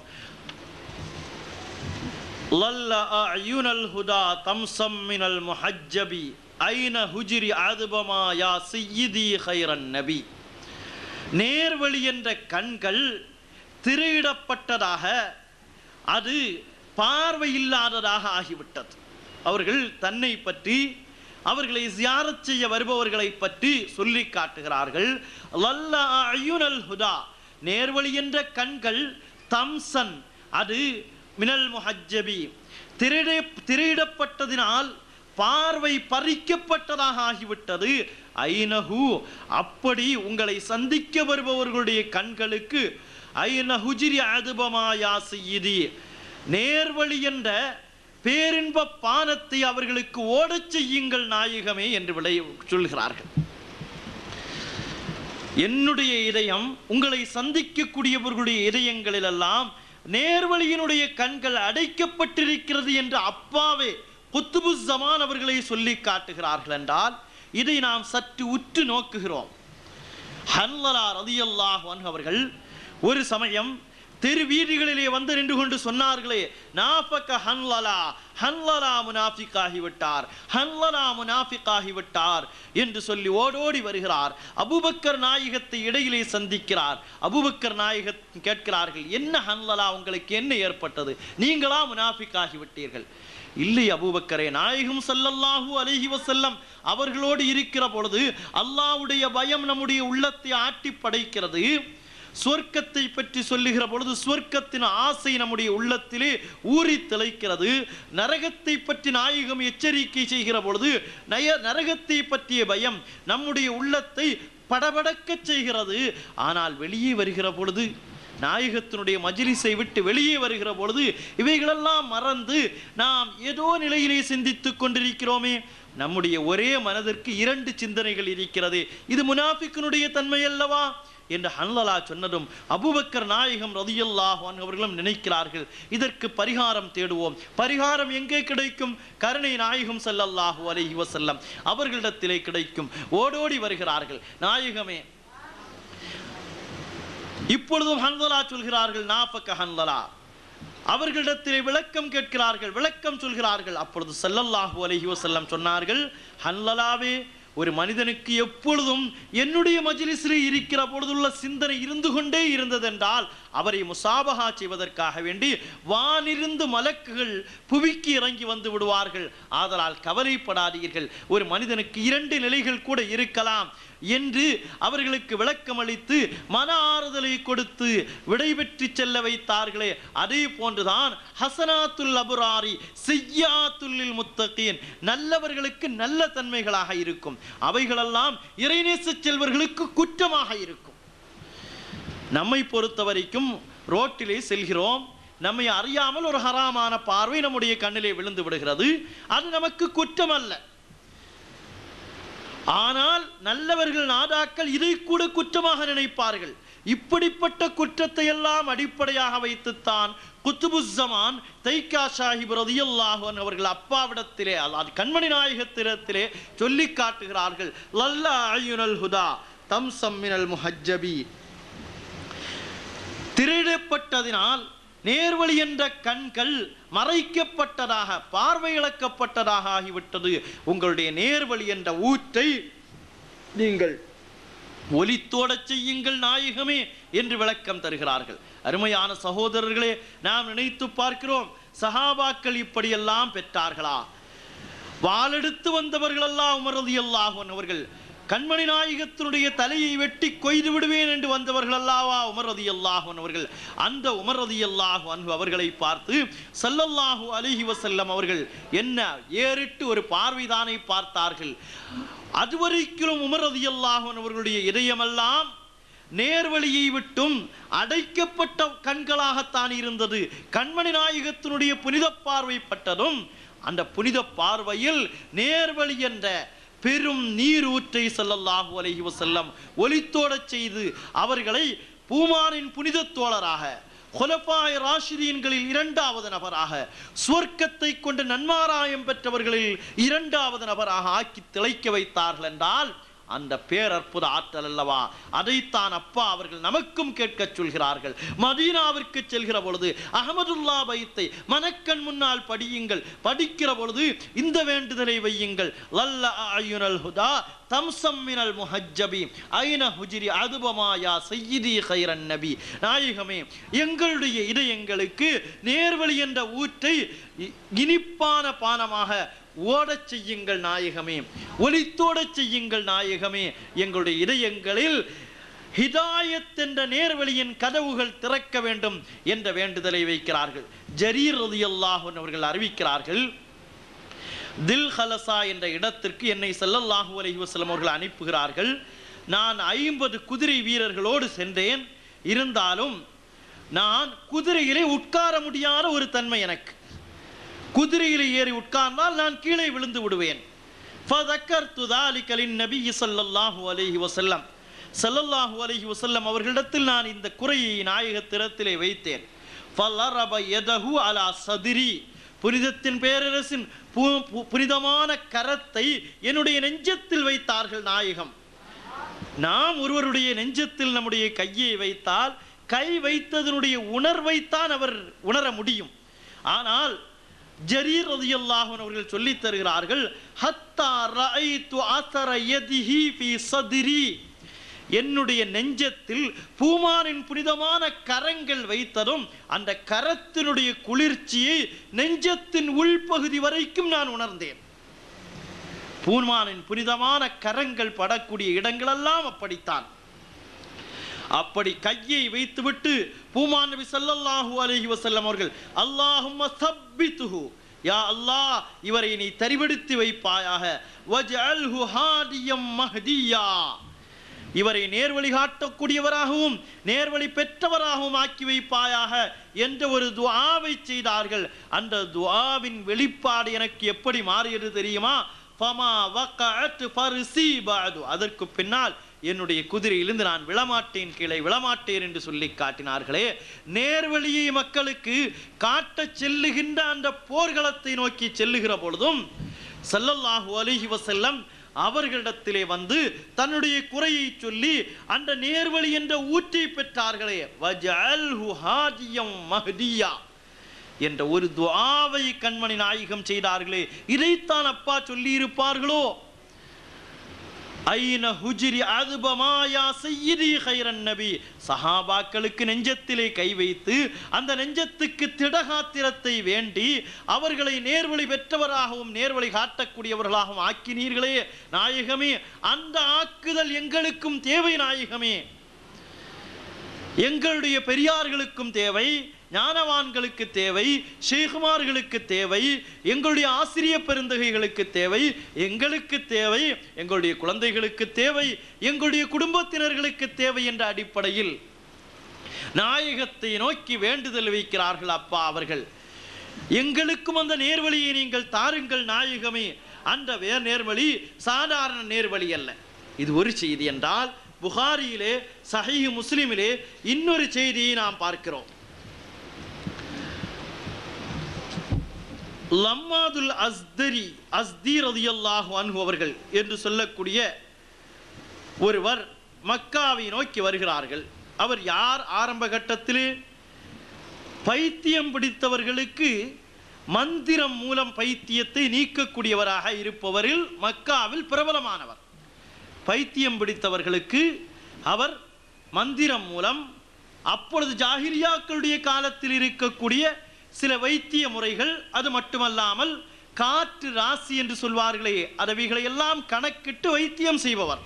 لل أعين الهدى تمسم من المحجب أين هجري عذبما يا سيدي خير النبي நேர்வழி என்ற கண்கள் திரையிடப்பட்டதாக அது பார்வை இல்லாததாக ஆகிவிட்டது அவர்கள் தன்னை பற்றி அவர்களை ஜியாரத் செய்ய வருபவர்களை பற்றி சொல்லி காட்டுகிறார்கள் லல்ல அயுனல் ஹுதா நேர்வழி என்ற கண்கள் தம்சன் அது மினல் முஹஜ்ஜபி திரையிட திரையிடப்பட்டதினால் பார்வை பறிக்கப்பட்டதாக ஆகிவிட்டது ஐனஹு அப்படி உங்களை சந்திக்க வருபவர்களுடைய கண்களுக்கு ஐனஹுஜிரி அதுபமாயா செய்யுதி நேர்வழி என்ற பேரின்ப பானத்தை அவர்களுக்கு ஓடச் செய்யுங்கள் நாயகமே என்று விளை சொல்கிறார்கள் என்னுடைய இதயம் உங்களை சந்திக்கக்கூடியவர்களுடைய இதயங்களிலெல்லாம் நேர்வழியினுடைய கண்கள் அடைக்கப்பட்டிருக்கிறது என்று அப்பாவே குத்துபு ஜமான் அவர்களை சொல்லி காட்டுகிறார்கள் என்றால் இதை நாம் சற்று உற்று நோக்குகிறோம் ஹன்லலா ரதியல்லாஹு அன்ஹு அவர்கள் ஒரு சமயம் தெரு வீதிகளிலே வந்து நின்று கொண்டு சொன்னார்களே நாஃபக ஹன்லலா ஹன்லலா முனாஃபிக்காகி விட்டார் ஹன்லலா முனாஃபிக்காகி விட்டார் என்று சொல்லி ஓடோடி வருகிறார் அபூபக்கர் நாயகத்தை இடையிலே சந்திக்கிறார் அபூபக்கர் நாயக கேட்கிறார்கள் என்ன ஹன்லலா உங்களுக்கு என்ன ஏற்பட்டது நீங்களா முனாஃபிக்காகி விட்டீர்கள் இல்லை அபூபக்கரே நாயகம் ஸல்லல்லாஹு அலைஹி வஸல்லம் அவர்களோடு இருக்கிற பொழுது அல்லாஹ்வுடைய பயம் நம்முடைய உள்ளத்தை ஆட்டி படைக்கிறது சொர்க்கத்தை பற்றி சொல்லுகிற பொழுது சொர்க்கத்தின் ஆசை நம்முடைய உள்ளத்திலே ஊறி திளைக்கிறது நரகத்தை பற்றி நாயகம் எச்சரிக்கை செய்கிற பொழுது நய நரகத்தை பற்றிய பயம் நம்முடைய உள்ளத்தை படபடக்கச் செய்கிறது ஆனால் வெளியே வருகிற பொழுது நாயகத்தினுடைய மஜ்லிஸை விட்டு வெளியே வருகிற பொழுது இவைகளெல்லாம் மறந்து நாம் ஏதோ நிலையிலே சிந்தித்துக் கொண்டிருக்கிறோமே நம்முடைய ஒரே மனதிற்கு இரண்டு சிந்தனைகள் இருக்கிறது இது முனாஃபிக்கினுடைய தன்மை அல்லவா என்று ஹன்லலா சொன்னதும் அபூபக்கர் நாயகம் ரதியல்லாஹு அன்ஹு அவர்களும் நினைக்கிறார்கள் இதற்கு பரிகாரம் தேடுவோம் பரிகாரம் எங்கே கிடைக்கும் கருணை நாயகம் ஸல்லல்லாஹு அலைஹி வஸல்லம் அவர்களிடத்திலே கிடைக்கும் ஓடோடி வருகிறார்கள் நாயகமே இப்பொழுதும் ஹன்லலா சொல்கிறார்கள் நாஃபக்க ஹன்லலா அவர்களிடத்திலே விளக்கம் கேட்கிறார்கள் விளக்கம் சொல்கிறார்கள் அப்பொழுது ஸல்லல்லாஹு அலைஹி வஸல்லம் சொன்னார்கள் ஹன்லலாவே ஒரு மனிதனுக்கு எப்பொழுதும் என்னுடைய மஜ்லிஸில் இருக்கிற பொழுதுள்ள சிந்தனை இருந்து கொண்டே இருந்ததென்றால் அவரை முசாபஹா செய்வதற்காக வேண்டி வானிருந்து மலக்குகள் புவிக்கு இறங்கி வந்து விடுவார்கள் ஆதலால் கவலைப்படாதீர்கள் ஒரு மனிதனுக்கு இரண்டு நிலைகள் கூட இருக்கலாம் என்று அவர்களுக்கு விளக்கம் அளித்து மன ஆறுதலை கொடுத்து விடைபெற்று செல்ல வைத்தார்களே அதே போன்றுதான் ஹசனாத்துல் அபுராரி செய்யாத்துல்லில் முத்தகீன் நல்லவர்களுக்கு நல்ல தன்மைகளாக இருக்கும் அவைகளெல்லாம் இறைநேச செல்வர்களுக்கு குற்றமாக இருக்கும் நம்மை பொறுத்த வரைக்கும் ரோட்டிலே செல்கிறோம் நம்மை அறியாமல் ஒரு ஹராமான பார்வை நம்முடைய கண்ணிலே விழுந்து விடுகிறது அது நமக்கு குற்றம் அல்ல ஆனால் நல்லவர்கள் நாதாக்கள் இதை கூட குற்றமாக நினைப்பார்கள் இப்படிப்பட்ட குற்றத்தை எல்லாம் அடிப்படையாக வைத்துத்தான் குத்துபுஸ்ஸமான் தைக்கா சாஹிப் ரதியல்லாஹு அன்ஹு அவர்கள் அப்பாவிடத்திலே அல்லாது கண்மணி நாயகத்திடத்திலே சொல்லி காட்டுகிறார்கள் லல்லா அய்யுனல் ஹுதா தம்சம் மினல் முஹஜ்ஜபி திருடப்பட்டதினால் நேர்வழி என்ற கண்கள் மறைக்கப்பட்டதாக பார்வை இழக்கப்பட்டதாக ஆகிவிட்டது உங்களுடைய நேர்வழி என்ற ஊற்றை நீங்கள் ஒலித்தோடச் செய்யுங்கள் நாயகமே என்று விளக்கம் தருகிறார்கள் அருமையான சகோதரர்களே நாம் நினைத்து பார்க்கிறோம் சஹாபாக்கள் இப்படியெல்லாம் பெற்றார்களா வாளெடுத்து வந்தவர்களெல்லாம் உமரது அல்லாஹன் அவர்கள் கண்மணி நாயகத்தினுடைய தலையை வெட்டி கொய்து விடுவேன் என்று வந்தவர்கள் அல்லவா உமர் ரதி அல்லாஹன் அவர்கள் அந்த உமர் ரதி அல்லாஹு அன்பு அவர்களை பார்த்து சல்லல்லாஹு அலிஹி வசல்லம் அவர்கள் என்ன ஏறிட்டு ஒரு பார்வைதானை பார்த்தார்கள் அதுவரைக்கும் உமர் ரதி அல்லாஹன் அவர்களுடைய இதயமெல்லாம் நேர்வழியை விட்டும் அடைக்கப்பட்ட கண்களாகத்தான் இருந்தது கண்மணி நாயகத்தினுடைய புனித பார்வைப்பட்டதும் அந்த புனித பார்வையில் நேர்வழி என்ற பெரும் நீர் ஊற்றை ஸல்லல்லாஹு அலைஹி வஸல்லம் ஒலித்தோடச் செய்து அவர்களை பூமானின் புனித தோழராக ஹுலஃபாய் ராஷிதீன்களில் இரண்டாவது நபராக சுவர்க்கத்தை கொண்டு நன்மாராயம் பெற்றவர்களில் இரண்டாவது நபராக ஆக்கி திளைக்க வைத்தார்கள் என்றால் அந்த பேரற்புத ஆற்றல் அல்லவா அதைத்தான் அப்பா அவர்கள் நமக்கும் கேட்கச் சொல்கிறார்கள் மதீனாவிற்கு செல்கிற பொழுது அகமதுல்லா பைத்தை மனக்கண் முன்னால் படியுங்கள் படிக்கிற பொழுது இந்த வேண்டுதலை வையுங்கள் லல்ல அயுனல் ஹுதா தம்சம் மினல் முஹஜ்ஜபி ஐன ஹுஜிரி அதுபமாயா சையீதி கைரன் நபி நாயகமே எங்களுடைய இதயங்களுக்கு நேர்வழி என்ற ஊற்றை இ- இனிப்பான பானமாக ஓடச் செய்யுங்கள் நாயகமே ஒலித்தோடச் செய்யுங்கள் நாயகமே எங்களுடைய இதயங்களில் ஹிதாயத் என்ற நேர்வழியின் கதவுகள் திறக்க வேண்டும் என்ற வேண்டுதலை வைக்கிறார்கள் ஜரீர் ரலியல்லாஹு அன்ஹு அவர்கள் அறிவிக்கிறார்கள் தில் ஹலசா என்ற இடத்திற்கு என்னை ஸல்லல்லாஹு அலைஹி வஸல்லம் அவர்கள் அனுப்புகிறார்கள் நான் ஐம்பது குதிரை வீரர்களோடு சென்றேன் இருந்தாலும் நான் குதிரையிலே உட்கார முடியாத ஒரு தன்மை எனக்கு குதிரையில் ஏறி உட்கார்ந்தால் நான் கீழே விழுந்து விடுவேன் فذكرت ذلك للنبي صلى الله عليه وسلم ஸல்லல்லாஹு அலைஹி வஸல்லம் அவர்களிடத்தில் நான் இந்த குறையை நாயகத்திடத்திலே வைத்தேன் فضرب يده على صدري புனிதத்தின் பேரரசின் பு- பு- புனிதமான கரத்தை என்னுடைய நெஞ்சத்தில் வைத்தார்கள் நாயகம் நாம் ஒருவருடைய நெஞ்சத்தில் நம்முடைய கையை வைத்தால் கை வைத்ததனுடைய உணர்வைத்தான் அவர் உணர முடியும் ஆனால் ஜரீர் ரலியல்லாஹு அன்ஹு அவர்கள் சொல்லித் தருகிறார்கள் ஹத்தா ரஐது அஸர யதிஹி ஃபீ சத்ரி என்னுடைய நெஞ்சத்தில் பூமானின் புனிதமான கரங்கள் வைத்ததும் அந்த கரத்தினுடைய குளிர்ச்சியை நெஞ்சத்தின் உள்பகுதி வரைக்கும் நான் உணர்ந்தேன் பூமானின் புனிதமான கரங்கள் படக்கூடிய இடங்களெல்லாம் அப்படித்தான் அப்படி கையை வைத்துவிட்டு பூமான் நபி ஸல்லல்லாஹு அலைஹி வஸல்லம் அவர்கள் அல்லாஹும்ம சப்பித்துஹு யா அல்லாஹ் இவரை நீ தரிவெடுத்து வைப்பாயாக வஜ்அல்ஹு ஹாதியம் மஹ்தியா இவரை நேர்வழி காட்டக்கூடியவராகவும் நேர்வழி பெற்றவராகவும் ஆக்கி வைப்பாயாக என்ற ஒரு துஆவை செய்தார்கள் அந்த துஆவின் வெளிப்பாடு எனக்கு எப்படி மாறியது தெரியுமா ஃபமா வக்கஅத் ஃபர்சி பஅது அதற்கு பின்னால் என்னுடைய குதிரையிலிருந்து நான் விழமாட்டேன் கீழே விழமாட்டேன் என்று சொல்லி காட்டினார்களே நேர்வழியை மக்களுக்கு காட்டச் செல்லுகின்ற அந்த போர்க்களத்தை நோக்கி செல்லுகிற பொழுதும் ஸல்லல்லாஹு அலைஹி வஸல்லம் அவர்களிடத்திலே வந்து தன்னுடைய குறையை சொல்லி அந்த நேர்வழி என்ற ஊற்றை பெற்றார்களே வஜஅல்ஹு ஹாஜியம் மஹ்தியா என்ற ஒரு துஆவை கண்மணி நாயகம் செய்தார்களே இதைத்தான் அப்பா சொல்லி இருப்பார்களோ ஐன ஹுஜிரி அதுபமாயா செய்யிதி ஹைரன் நபி சஹாபாக்களுக்கு நெஞ்சத்திலே கை வைத்து அந்த நெஞ்சத்துக்கு திடகாத்திரத்தை வேண்டி அவர்களை நேர்வழி பெற்றவராகவும் நேர்வழி காட்டக்கூடியவர்களாகவும் ஆக்கினீர்களே நாயகமே அந்த ஆக்குதல் எங்களுக்கும் தேவை நாயகமே எங்களுடைய பெரியார்களுக்கும் தேவை ஞானவான்களுக்கு தேவை ஷேகுமார்களுக்கு தேவை எங்களுடைய ஆசிரிய பெருந்தகைகளுக்கு தேவை எங்களுக்கு தேவை எங்களுடைய குழந்தைகளுக்கு தேவை எங்களுடைய குடும்பத்தினர்களுக்கு தேவை என்ற அடிப்படையில் நாயகத்தை நோக்கி வேண்டுதல் வைக்கிறார்கள் அப்பா அவர்கள் எங்களுக்கும் அந்த நேர்வழியை நீங்கள் தாருங்கள் நாயகமே அந்த வே நேர்வழி சாதாரண நேர்வழி அல்ல இது ஒரு செய்தி என்றால் புகாரியிலே சஹீஹ் முஸ்லிமிலே இன்னொரு செய்தியை நாம் பார்க்கிறோம் லம்மாதுல் அஸ்தரி அஸ்தி ரதியல்லாஹு அன்ஹு அவர்கள் என்று சொல்லக்கூடிய ஒருவர் மக்காவை நோக்கி வருகிறார்கள் அவர் யார் ஆரம்ப கட்டத்திலே பைத்தியம் பிடித்தவர்களுக்கு மந்திரம் மூலம் பைத்தியத்தை நீக்கக்கூடியவராக இருப்பவரில் மக்காவில் பிரபலமானவர் பைத்தியம் பிடித்தவர்களுக்கு அவர் மந்திரம் மூலம் அப்பொழுது ஜாகிரியாக்களுடைய காலத்தில் இருக்கக்கூடிய சில வைத்திய முறைகள் அது மட்டுமல்லாமல் காற்று ராசி என்று சொல்வார்களே அதவைகளை எல்லாம் கணக்கிட்டு வைத்தியம் செய்பவர்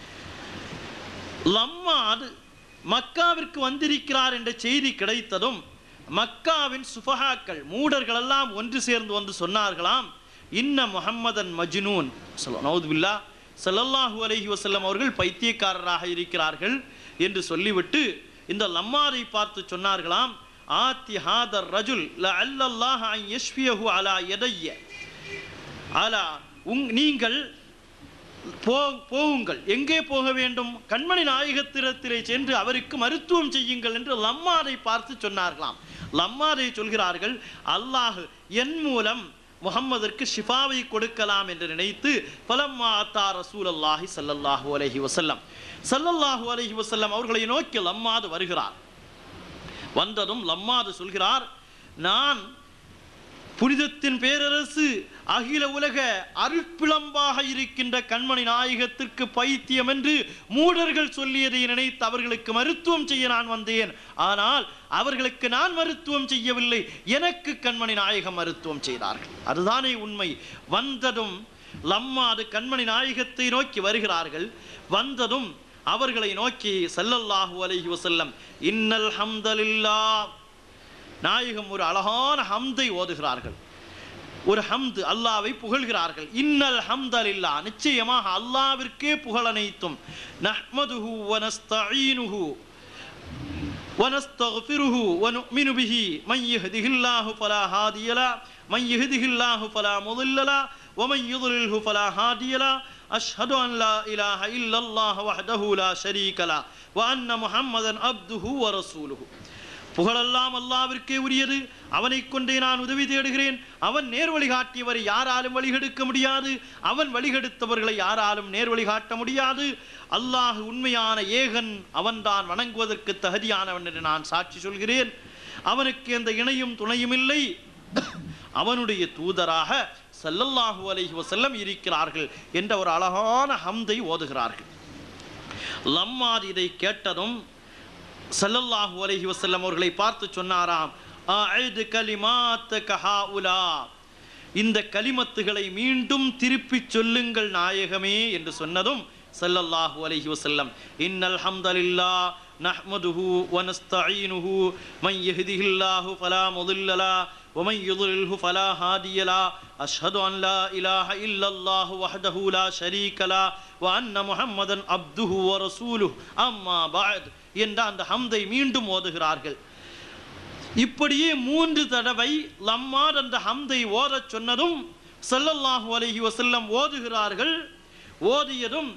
லம்மாது மக்காவிற்கு வந்திருக்கிறார் என்ற செய்தி கிடைத்ததும் மக்காவின் சுஃபஹாக்கள் மூடர்கள் எல்லாம் ஒன்று சேர்ந்து வந்து சொன்னார்களாம் இன்ன முஹம்மதன் மஜ்னூன் நவுதுபில்லா ஸல்லல்லாஹு அலைஹி வஸல்லம் அவர்கள் பைத்தியக்காரராக இருக்கிறார்கள் என்று சொல்லிவிட்டு இந்த லம்மாரை பார்த்து சொன்னார்களாம் ஆத்தி ஹாதர் ரஜுல் லஅல்லல்லாஹ அன் யஷ்ஃபியஹு அலா யதைய அலா உங் நீங்கள் போ போகுங்கள் எங்கே போக வேண்டும் கண்மணி நாயகத்திரத்திலே சென்று அவருக்கு மருத்துவம் செய்யுங்கள் என்று லம்மாரை பார்த்து சொன்னார்களாம் லம்மாரை சொல்கிறார்கள் அல்லாஹ் என் மூலம் முகம்மதற்கு ஷிஃபாவை கொடுக்கலாம் என்று நினைத்து பலம்மா அத்தா ரசூல் அல்லாஹி சல்லல்லாஹு அலைஹி வசல்லம் சல்லல்லாஹு அலைஹி வசல்லம் அவர்களை நோக்கி லம்மாது வருகிறார் வந்ததும் லம்மாது சொல்கிறார் நான் புனிதத்தின் பேரரசு அகில உலக அருட்பிளம்பாக இருக்கின்ற கண்மணி நாயகத்திற்கு பைத்தியம் என்று மூடர்கள் சொல்லியதை நினைத்து அவர்களுக்கு மருத்துவம் செய்ய நான் வந்தேன் ஆனால் அவர்களுக்கு நான் மருத்துவம் செய்யவில்லை எனக்கு கண்மணி நாயகம் மருத்துவம் செய்தார்கள் அதுதானே உண்மை வந்ததும் லம்மாது கண்மணி நாயகத்தை நோக்கி வருகிறார்கள் வந்ததும் அவர்களை நோக்கி ஸல்லல்லாஹு அலைஹி வஸல்லம் இன்னல் ஹம்தலில்லாஹ் நாயகம் ஒரு அழகான ஹம்தை ஓதுகிறார்கள் ஒரு ஹம்து அல்லாவை புகழ்கிறார்கள் இன்னல் ஹம்தலில்லா நிச்சயமாக அல்லாவிற்கே புகழ் அனைத்தும் நஹ்மதுஹு வனஸ்தஈனுஹு ونستغفره ونؤمن به من يهده الله فلا هادي له من يهده الله فلا مضل له ومن يضلله فلا هادي له أشهد أن لا إله إلا الله وحده لا شريك له وأن محمدا عبده ورسوله புகழெல்லாம் அல்லாவிற்கே உரியது அவனை கொண்டே நான் உதவி தேடுகிறேன் அவன் நேர் வழி காட்டியவரை யாராலும் வழிகெடுக்க முடியாது அவன் வழிகெடுத்தவர்களை யாராலும் நேர் வழி காட்ட முடியாது அல்லாஹ் உண்மையான ஏகன் அவன்தான் வணங்குவதற்கு தகுதியானவன் என்று நான் சாட்சி சொல்கிறேன் அவனுக்கு எந்த இணையும் துணையும் இல்லை அவனுடைய தூதராக ஸல்லல்லாஹு அலைஹி வஸல்லம் இருக்கிறார்கள் என்ற ஒரு அழகான ஹம்தை ஓதுகிறார்கள் லம்மார் இதை கேட்டதும் ஸல்லல்லாஹு அலைஹி வஸல்லம் அவர்களை பார்த்து சொன்னாராம் அஐது கலிமாத்தக ஹாஉலா இந்த கலிமத்துகளை மீண்டும் திருப்பிச் சொல்லுங்கள் நாயகமே என்று சொன்னதும் ஸல்லல்லாஹு அலைஹி வஸல்லம் இன்னல் ஹம்தலில்லா நஹ்மதுஹு வனஸ்தஈனுஹு மன் யஹ்திஹில்லாஹு ஃபலா முضل له ومن يضلله فلا هادي له أشهد أن لا إله إلا الله وحده لا شريك له وأن محمدا عبده ورسوله أما بعد என்ற அந்த ஹம்தை மீண்டும் ஓதுகிறார்கள் இப்படியே மூன்று தடவை லம்மார் அந்த ஹம்தை ஓதச் சொன்னதும் ஸல்லல்லாஹு அலைஹி வஸல்லம் ஓதுகிறார்கள் ஓதியதும்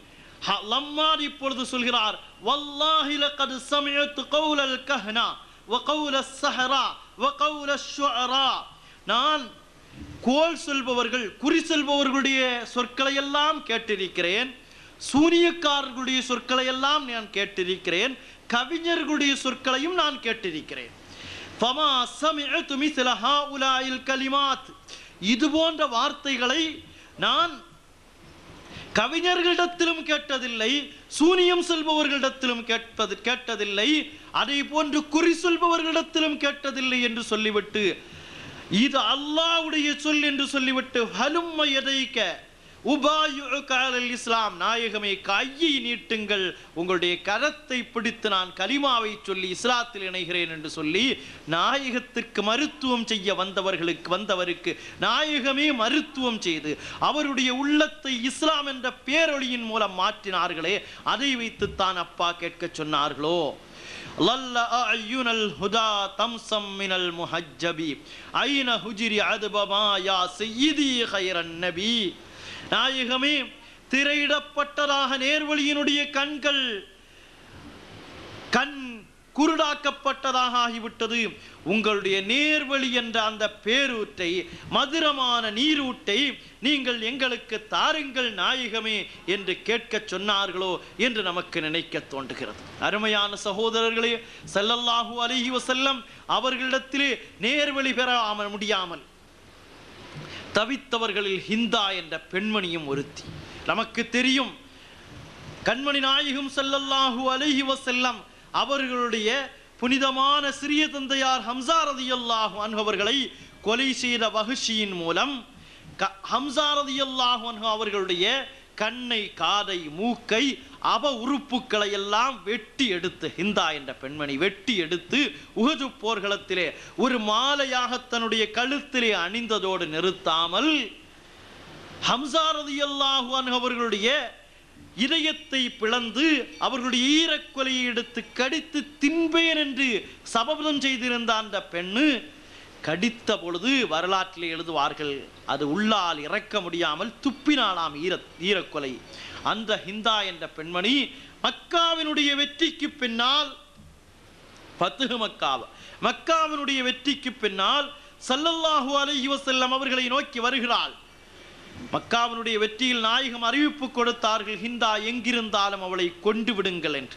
ஹ- லம்மார் இப்பொழுது சொல்கிறார் வல்லாஹி லகத் சமிஅத்து கௌலல் கஹ்னா வ கௌல ஸஹரா வ கௌல ஷுஅரா நான் கோல் சொல்பவர்கள் குறி சொல்பவர்களுடைய சொற்களை எல்லாம் கேட்டிருக்கிறேன் சூனியக்காரர்களுடைய சொற்களை எல்லாம் நான் கேட்டிருக்கிறேன் கவிஞர்களுடைய சொற்களையும் நான் கேட்டிருக்கிறேன் ஃபமா சமிஅத்து மிஸ்ல ஹாஉலாயில் கலிமாத் இது போன்ற வார்த்தைகளை நான் கவிஞர்களிடத்திலும் கேட்டதில்லை சூனியம் செல்பவர்களிடத்திலும் கேட்பது கேட்டதில்லை அதே போன்று குறி சொல்பவர்களிடத்திலும் கேட்டதில்லை என்று சொல்லிவிட்டு இது அல்லாஹ்வுடைய சொல் என்று சொல்லிவிட்டு ஹலும்ம எதைக்க உபாயுல் இஸ்லாம் நாயகமே கையை நீட்டுங்கள் உங்களுடைய கரத்தை பிடித்து நான் கலிமாவை சொல்லி இஸ்லாத்தில் இணைகிறேன் என்று சொல்லி நாயகத்திற்கு மருத்துவம் செய்ய வந்தவர்களுக்கு வந்தவருக்கு நாயகமே மருத்துவம் செய்து அவருடைய உள்ளத்தை இஸ்லாம் என்ற பேரொளியின் மூலம் மாற்றினார்களே அதை வைத்துத்தான் அப்பா கேட்கச் சொன்னார்களோ لل أعين الهدى تمسم من المحجب أين هجري عذب ما يا سيدي خير النبي நாயகமே திரையிடப்பட்டதாக நேர்வழியினுடைய கண்கள் கண் குருடாக்கப்பட்டதாக ஆகிவிட்டது உங்களுடைய நேர்வழி என்ற அந்த பேரூற்றை மதுரமான நீரூட்டை நீங்கள் எங்களுக்கு தாருங்கள் நாயகமே என்று கேட்கச் சொன்னார்களோ என்று நமக்கு நினைக்க தோன்றுகிறது அருமையான சகோதரர்களே ஸல்லல்லாஹு அலைஹி வஸல்லம் அவர்களிடத்திலே நேர்வழி பெறாமல் முடியாமல் தவித்தவர்களில் ஹிந்தா என்ற பெண்மணியும் ஒருத்தி நமக்கு தெரியும் கண்மணி நாயகம் ஸல்லல்லாஹு அலைஹி வஸல்லம் அவர்களுடைய புனிதமான சிறிய தந்தையார் ஹம்சா ரதியல்லாஹு அன்ஹு அவர்களை கொலை செய்த வகுஷியின் மூலம் க- ஹம்சா ரதியல்லாஹு அன்ஹு அவர்களுடைய கண்ணை காதை மூக்கை அவ உறுப்புக்களை எல்லாம் வெட்டி எடுத்து ஹிந்தா என்ற பெண்மணி வெட்டி எடுத்து உஹது போர்க்களத்திலே ஒரு மாலையாக தன்னுடைய கழுத்திலே அணிந்ததோடு நிறுத்தாமல் ஹம்சா ரதியல்லாஹு அன்ஹு அவர்களுடைய இதயத்தை பிளந்து அவர்களுடைய ஈரக்கொலையை எடுத்து கடித்து தின்பேன் என்று சபதம் செய்திருந்த அந்த பெண்ணு கடித்த பொழுது வரலாற்றில் எழுதுவார்கள் அது உள்ளால் இறக்க முடியாமல் துப்பினாலாம் ஈர ஈரக்கொலை அந்த ஹிந்தா என்ற பெண்மணி மக்காவினுடைய வெற்றிக்கு பின்னால் பத்துகு மக்காவ மக்காவினுடைய வெற்றிக்கு பின்னால் ஸல்லல்லாஹு அலைஹி வஸல்லம் அவர்களை நோக்கி வருகிறாள் மக்காவினுடைய வெற்றியில் நாயகம் அறிவிப்பு கொடுத்தார்கள் ஹிந்தா எங்கிருந்தாலும் அவளை கொண்டு விடுங்கள் என்று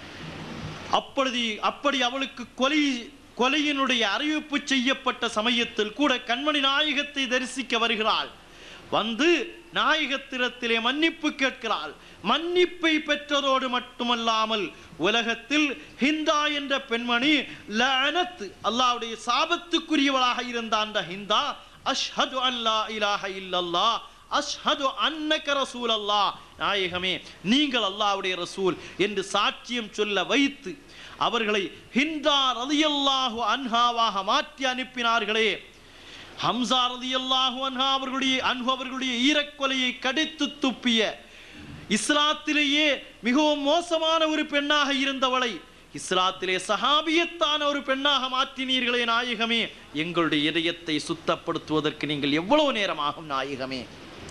அப்பொழுது அப்படி அவளுக்கு கொலை கொலையினுடைய அறிவிப்பு செய்யப்பட்ட சமயத்தில் கூட கண்மணி நாயகத்தை தரிசிக்க வருகிறாள் வந்து நாயகத்திரத்திலே மன்னிப்பு கேட்கிறாள் மன்னிப்பை பெற்றதோடு மட்டுமல்லாமல் உலகத்தில் ஹிந்தா என்ற பெண்மணி லஅனத் அல்லாஹ்வுடைய சாபத்துக்குரியவளாக இருந்த அந்த ஹிந்தா அஷ்ஹது அல்லா இலாஹ இல்லல்லாஹ் அஷ்ஹது அன்னக ரசூல் அல்லாஹ் நாயகமே நீங்கள் அல்லாஹ்வுடைய ரசூல் என்று சாட்சியம் சொல்ல வைத்து அவர்களை ஹிந்தா ரலியல்லாஹு அன்ஹாவாக மாற்றி அனுப்பினார்களே ஹம்சா ரலியல்லாஹு அன்ஹா அவர்களுடைய அன்ஹு அவர்களுடைய ஈரக்கொலையை கடித்து துப்பிய இஸ்லாத்திலேயே மிகவும் மோசமான ஒரு பெண்ணாக இருந்தவளை இஸ்லாத்திலே சஹாபியத்தான ஒரு பெண்ணாக மாற்றினீர்களே நாயகமே எங்களுடைய இதயத்தை சுத்தப்படுத்துவதற்கு நீங்கள் எவ்வளவு நேரம் ஆகும் நாயகமே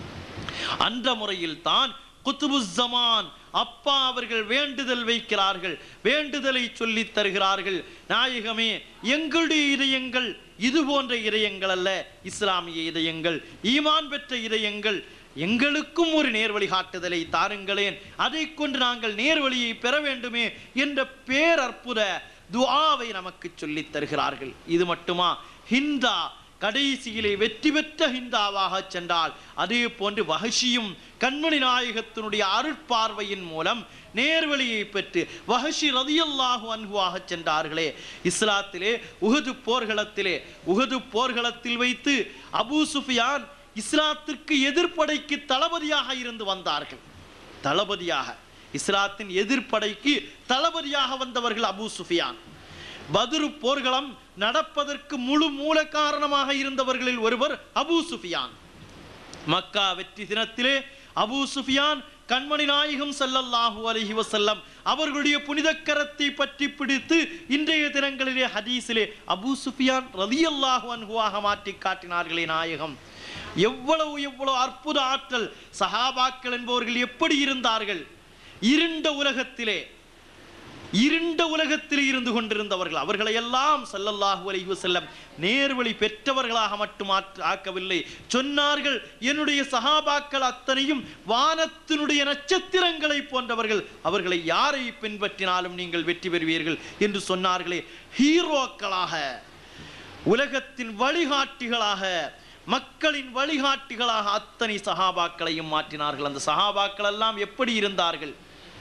அந்த முறையில் தான் குத்துபுஸ்ஸமான் அப்பா அவர்கள் வேண்டுதல் வைக்கிறார்கள் வேண்டுதலை சொல்லித் தருகிறார்கள் நாயகமே எங்களுடைய இதயங்கள் இது போன்ற இதயங்கள் அல்ல இஸ்லாமிய இதயங்கள் ஈமான் பெற்ற இதயங்கள் எங்களுக்கும் ஒரு நேர் வழிகாட்டுதலை தாருங்களேன் அதை கொண்டு நாங்கள் நேர்வழியை பெற வேண்டுமே என்ற பேரற்புத துஆவை நமக்கு சொல்லித் தருகிறார்கள் இது மட்டுமா ஹிந்தா கடைசியிலே வெற்றி பெற்ற ஹிந்தாவாக சென்றால் அதே போன்று வஹஷியும் கண்மணி நாயகத்தினுடைய அருட்பார்வையின் மூலம் நேர்வழியை பெற்று வஹஷி ரதியல்லாஹு அன்ஹுவாக சென்றார்களே இஸ்லாத்திலே உஹது போர்க்களத்திலே உஹது போர்க்களத்தில் வைத்து அபூ சுஃபியான் இஸ்லாத்திற்கு எதிர்ப்படைக்கு தளபதியாக இருந்து வந்தார்கள் தளபதியாக இஸ்லாத்தின் எதிர்ப்படைக்கு தளபதியாக வந்தவர்கள் அபூ சுஃபியான் பதுரு போர்களம் நடப்பதற்கு முழு மூல காரணமாக இருந்தவர்களில் ஒருவர் அபூ சுஃபியான் மக்கா வெற்றி தினத்திலே அபூ சுஃபியான் கண்மணி நாயகம் ஸல்லல்லாஹு அலைஹி வஸல்லம் அவர்களுடைய புனித கரத்தை பற்றி பிடித்து இன்றைய தினங்களிலே ஹதீஸிலே அபூ சுஃபியான் ரலியல்லாஹு அன்ஹுவாக மாற்றி காட்டினார்களே நாயகம் எவ்வளவு எவ்வளவு அற்புத ஆற்றல் சஹாபாக்கள் என்பவர்கள் எப்படி இருந்தார்கள் இருண்ட உலகத்திலே இருண்ட உலகத்தில் இருந்து கொண்டிருந்தவர்கள் அவர்களை எல்லாம் ஸல்லல்லாஹு அலைஹி வஸல்லம் நேர்வழி பெற்றவர்களாக மட்டும் ஆற்ற- ஆக்கவில்லை சொன்னார்கள் என்னுடைய சஹாபாக்கள் அத்தனையும் வானத்தினுடைய நட்சத்திரங்களை போன்றவர்கள் அவர்களை யாரை பின்பற்றினாலும் நீங்கள் வெற்றி பெறுவீர்கள் என்று சொன்னார்களே ஹீரோக்களாக உலகத்தின் வழிகாட்டிகளாக மக்களின் வழிகாட்டிகளாக அத்தனை சஹாபாக்களையும் மாற்றினார்கள் அந்த சஹாபாக்கள் எல்லாம் எப்படி இருந்தார்கள்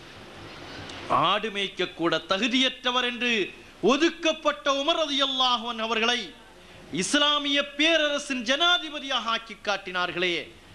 ஆடு மேய்க்க கூட தகுதியற்றவர் என்று ஒதுக்கப்பட்ட உமர் ரலியல்லாஹு அன்ஹு அவர்களை இஸ்லாமிய பேரரசின் ஜனாதிபதியாக ஆக்கி காட்டினார்களே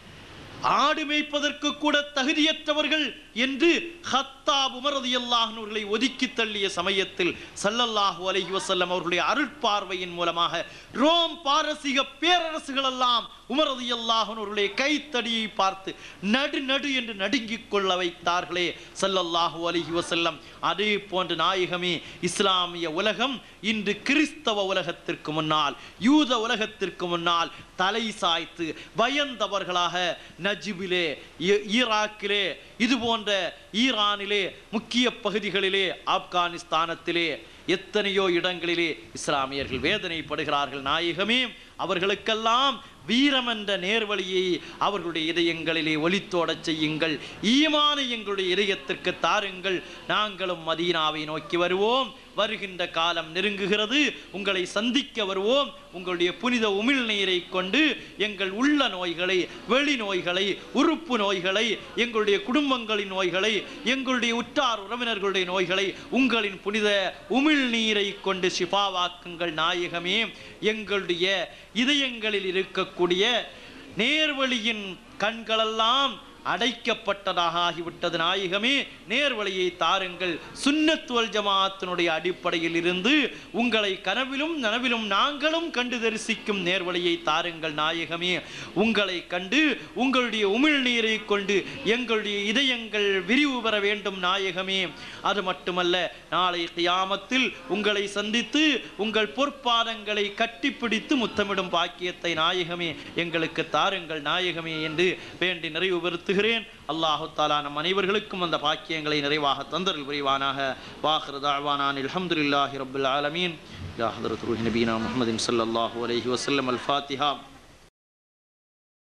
ஆடு மேய்ப்பதற்கு கூட தகுதியற்றவர்கள் என்று ஹத்தாப் உமர் ரலியல்லாஹு அன்ஹு அவர்களை ஒதுக்கி தள்ளிய சமயத்தில் ஸல்லல்லாஹு அலைஹி வஸல்லம் அவர்களுடைய அருட்பார்வையின் மூலமாக ரோம் பாரசீக பேரரசுகள் எல்லாம் உமர் ரலியல்லாஹு அன்ஹு அவர்களுடைய கைத்தடியை பார்த்து நடு நடு என்று நடுங்கிக் கொள்ள வைத்தார்களே ஸல்லல்லாஹு அலைஹி வஸல்லம் அதே போன்ற நாயகமே இஸ்லாமிய உலகம் இன்று கிறிஸ்தவ உலகத்திற்கு முன்னால் யூத உலகத்திற்கு முன்னால் தலை சாய்த்து பயந்தவர்களாக நஜிபிலே ஈ- ஈராக்கிலே இது போன்ற ஈரானிலே முக்கிய பகுதிகளிலே ஆப்கானிஸ்தானத்திலே எத்தனையோ இடங்களிலே இஸ்லாமியர்கள் வேதனைப்படுகிறார்கள் நாயகமே அவர்களுக்கெல்லாம் வீரம் என்ற நேர்வழியை அவர்களுடைய இதயங்களிலே ஒலித்தோடச் செய்யுங்கள் ஈமானை எங்களுடைய இதயத்திற்கு தாருங்கள் நாங்களும் மதீனாவை நோக்கி வருவோம் வருகின்ற காலம் நெருங்குகிறது உங்களை சந்திக்க வருவோம் உங்களுடைய புனித உமிழ் நீரை கொண்டு எங்கள் உள்ள நோய்களை வெளி நோய்களை உறுப்பு நோய்களை எங்களுடைய குடும்பங்களின் நோய்களை எங்களுடைய உற்றார் உறவினர்களுடைய நோய்களை உங்களின் புனித உமிழ் நீரை கொண்டு சிபாவாக்குங்கள் நாயகமே எங்களுடைய இதயங்களில் இருக்கக்கூடிய நேர்வழியின் கண்களெல்லாம் அடைக்கப்பட்டதாக ஆகிவிட்டது நாயகமே நேர்வழியை தாருங்கள் சுன்னத்துவல் ஜமாத்தினுடைய அடிப்படையில் இருந்து உங்களை கனவிலும் நனவிலும் நாங்களும் கண்டு தரிசிக்கும் நேர்வழியை தாருங்கள் நாயகமே உங்களை கண்டு உங்களுடைய உமிழ் நீரை கொண்டு எங்களுடைய இதயங்கள் விரிவு பெற வேண்டும் நாயகமே அது மட்டுமல்ல நாளை கியாமத்தில் உங்களை சந்தித்து உங்கள் பொற்பாதங்களை கட்டிப்பிடித்து முத்தமிடும் பாக்கியத்தை நாயகமே எங்களுக்கு தாருங்கள் நாயகமே என்று வேண்டி நிறைவு பெறுத்துகிறேன் அல்லாஹு தாலா நம் அனைவர்களுக்கும் அந்த பாக்கியங்களை நிறைவாக தந்தரில் புரிவானாக வாஹிரு தாழ்வானான் அல்ஹம்துலில்லாஹி ரப்பில் ஆலமீன் யா ஹதரத் ரூஹி நபீனா முஹம்மதின் ஸல்லல்லாஹு அலைஹி வஸல்லம் அல் ஃபாத்திஹா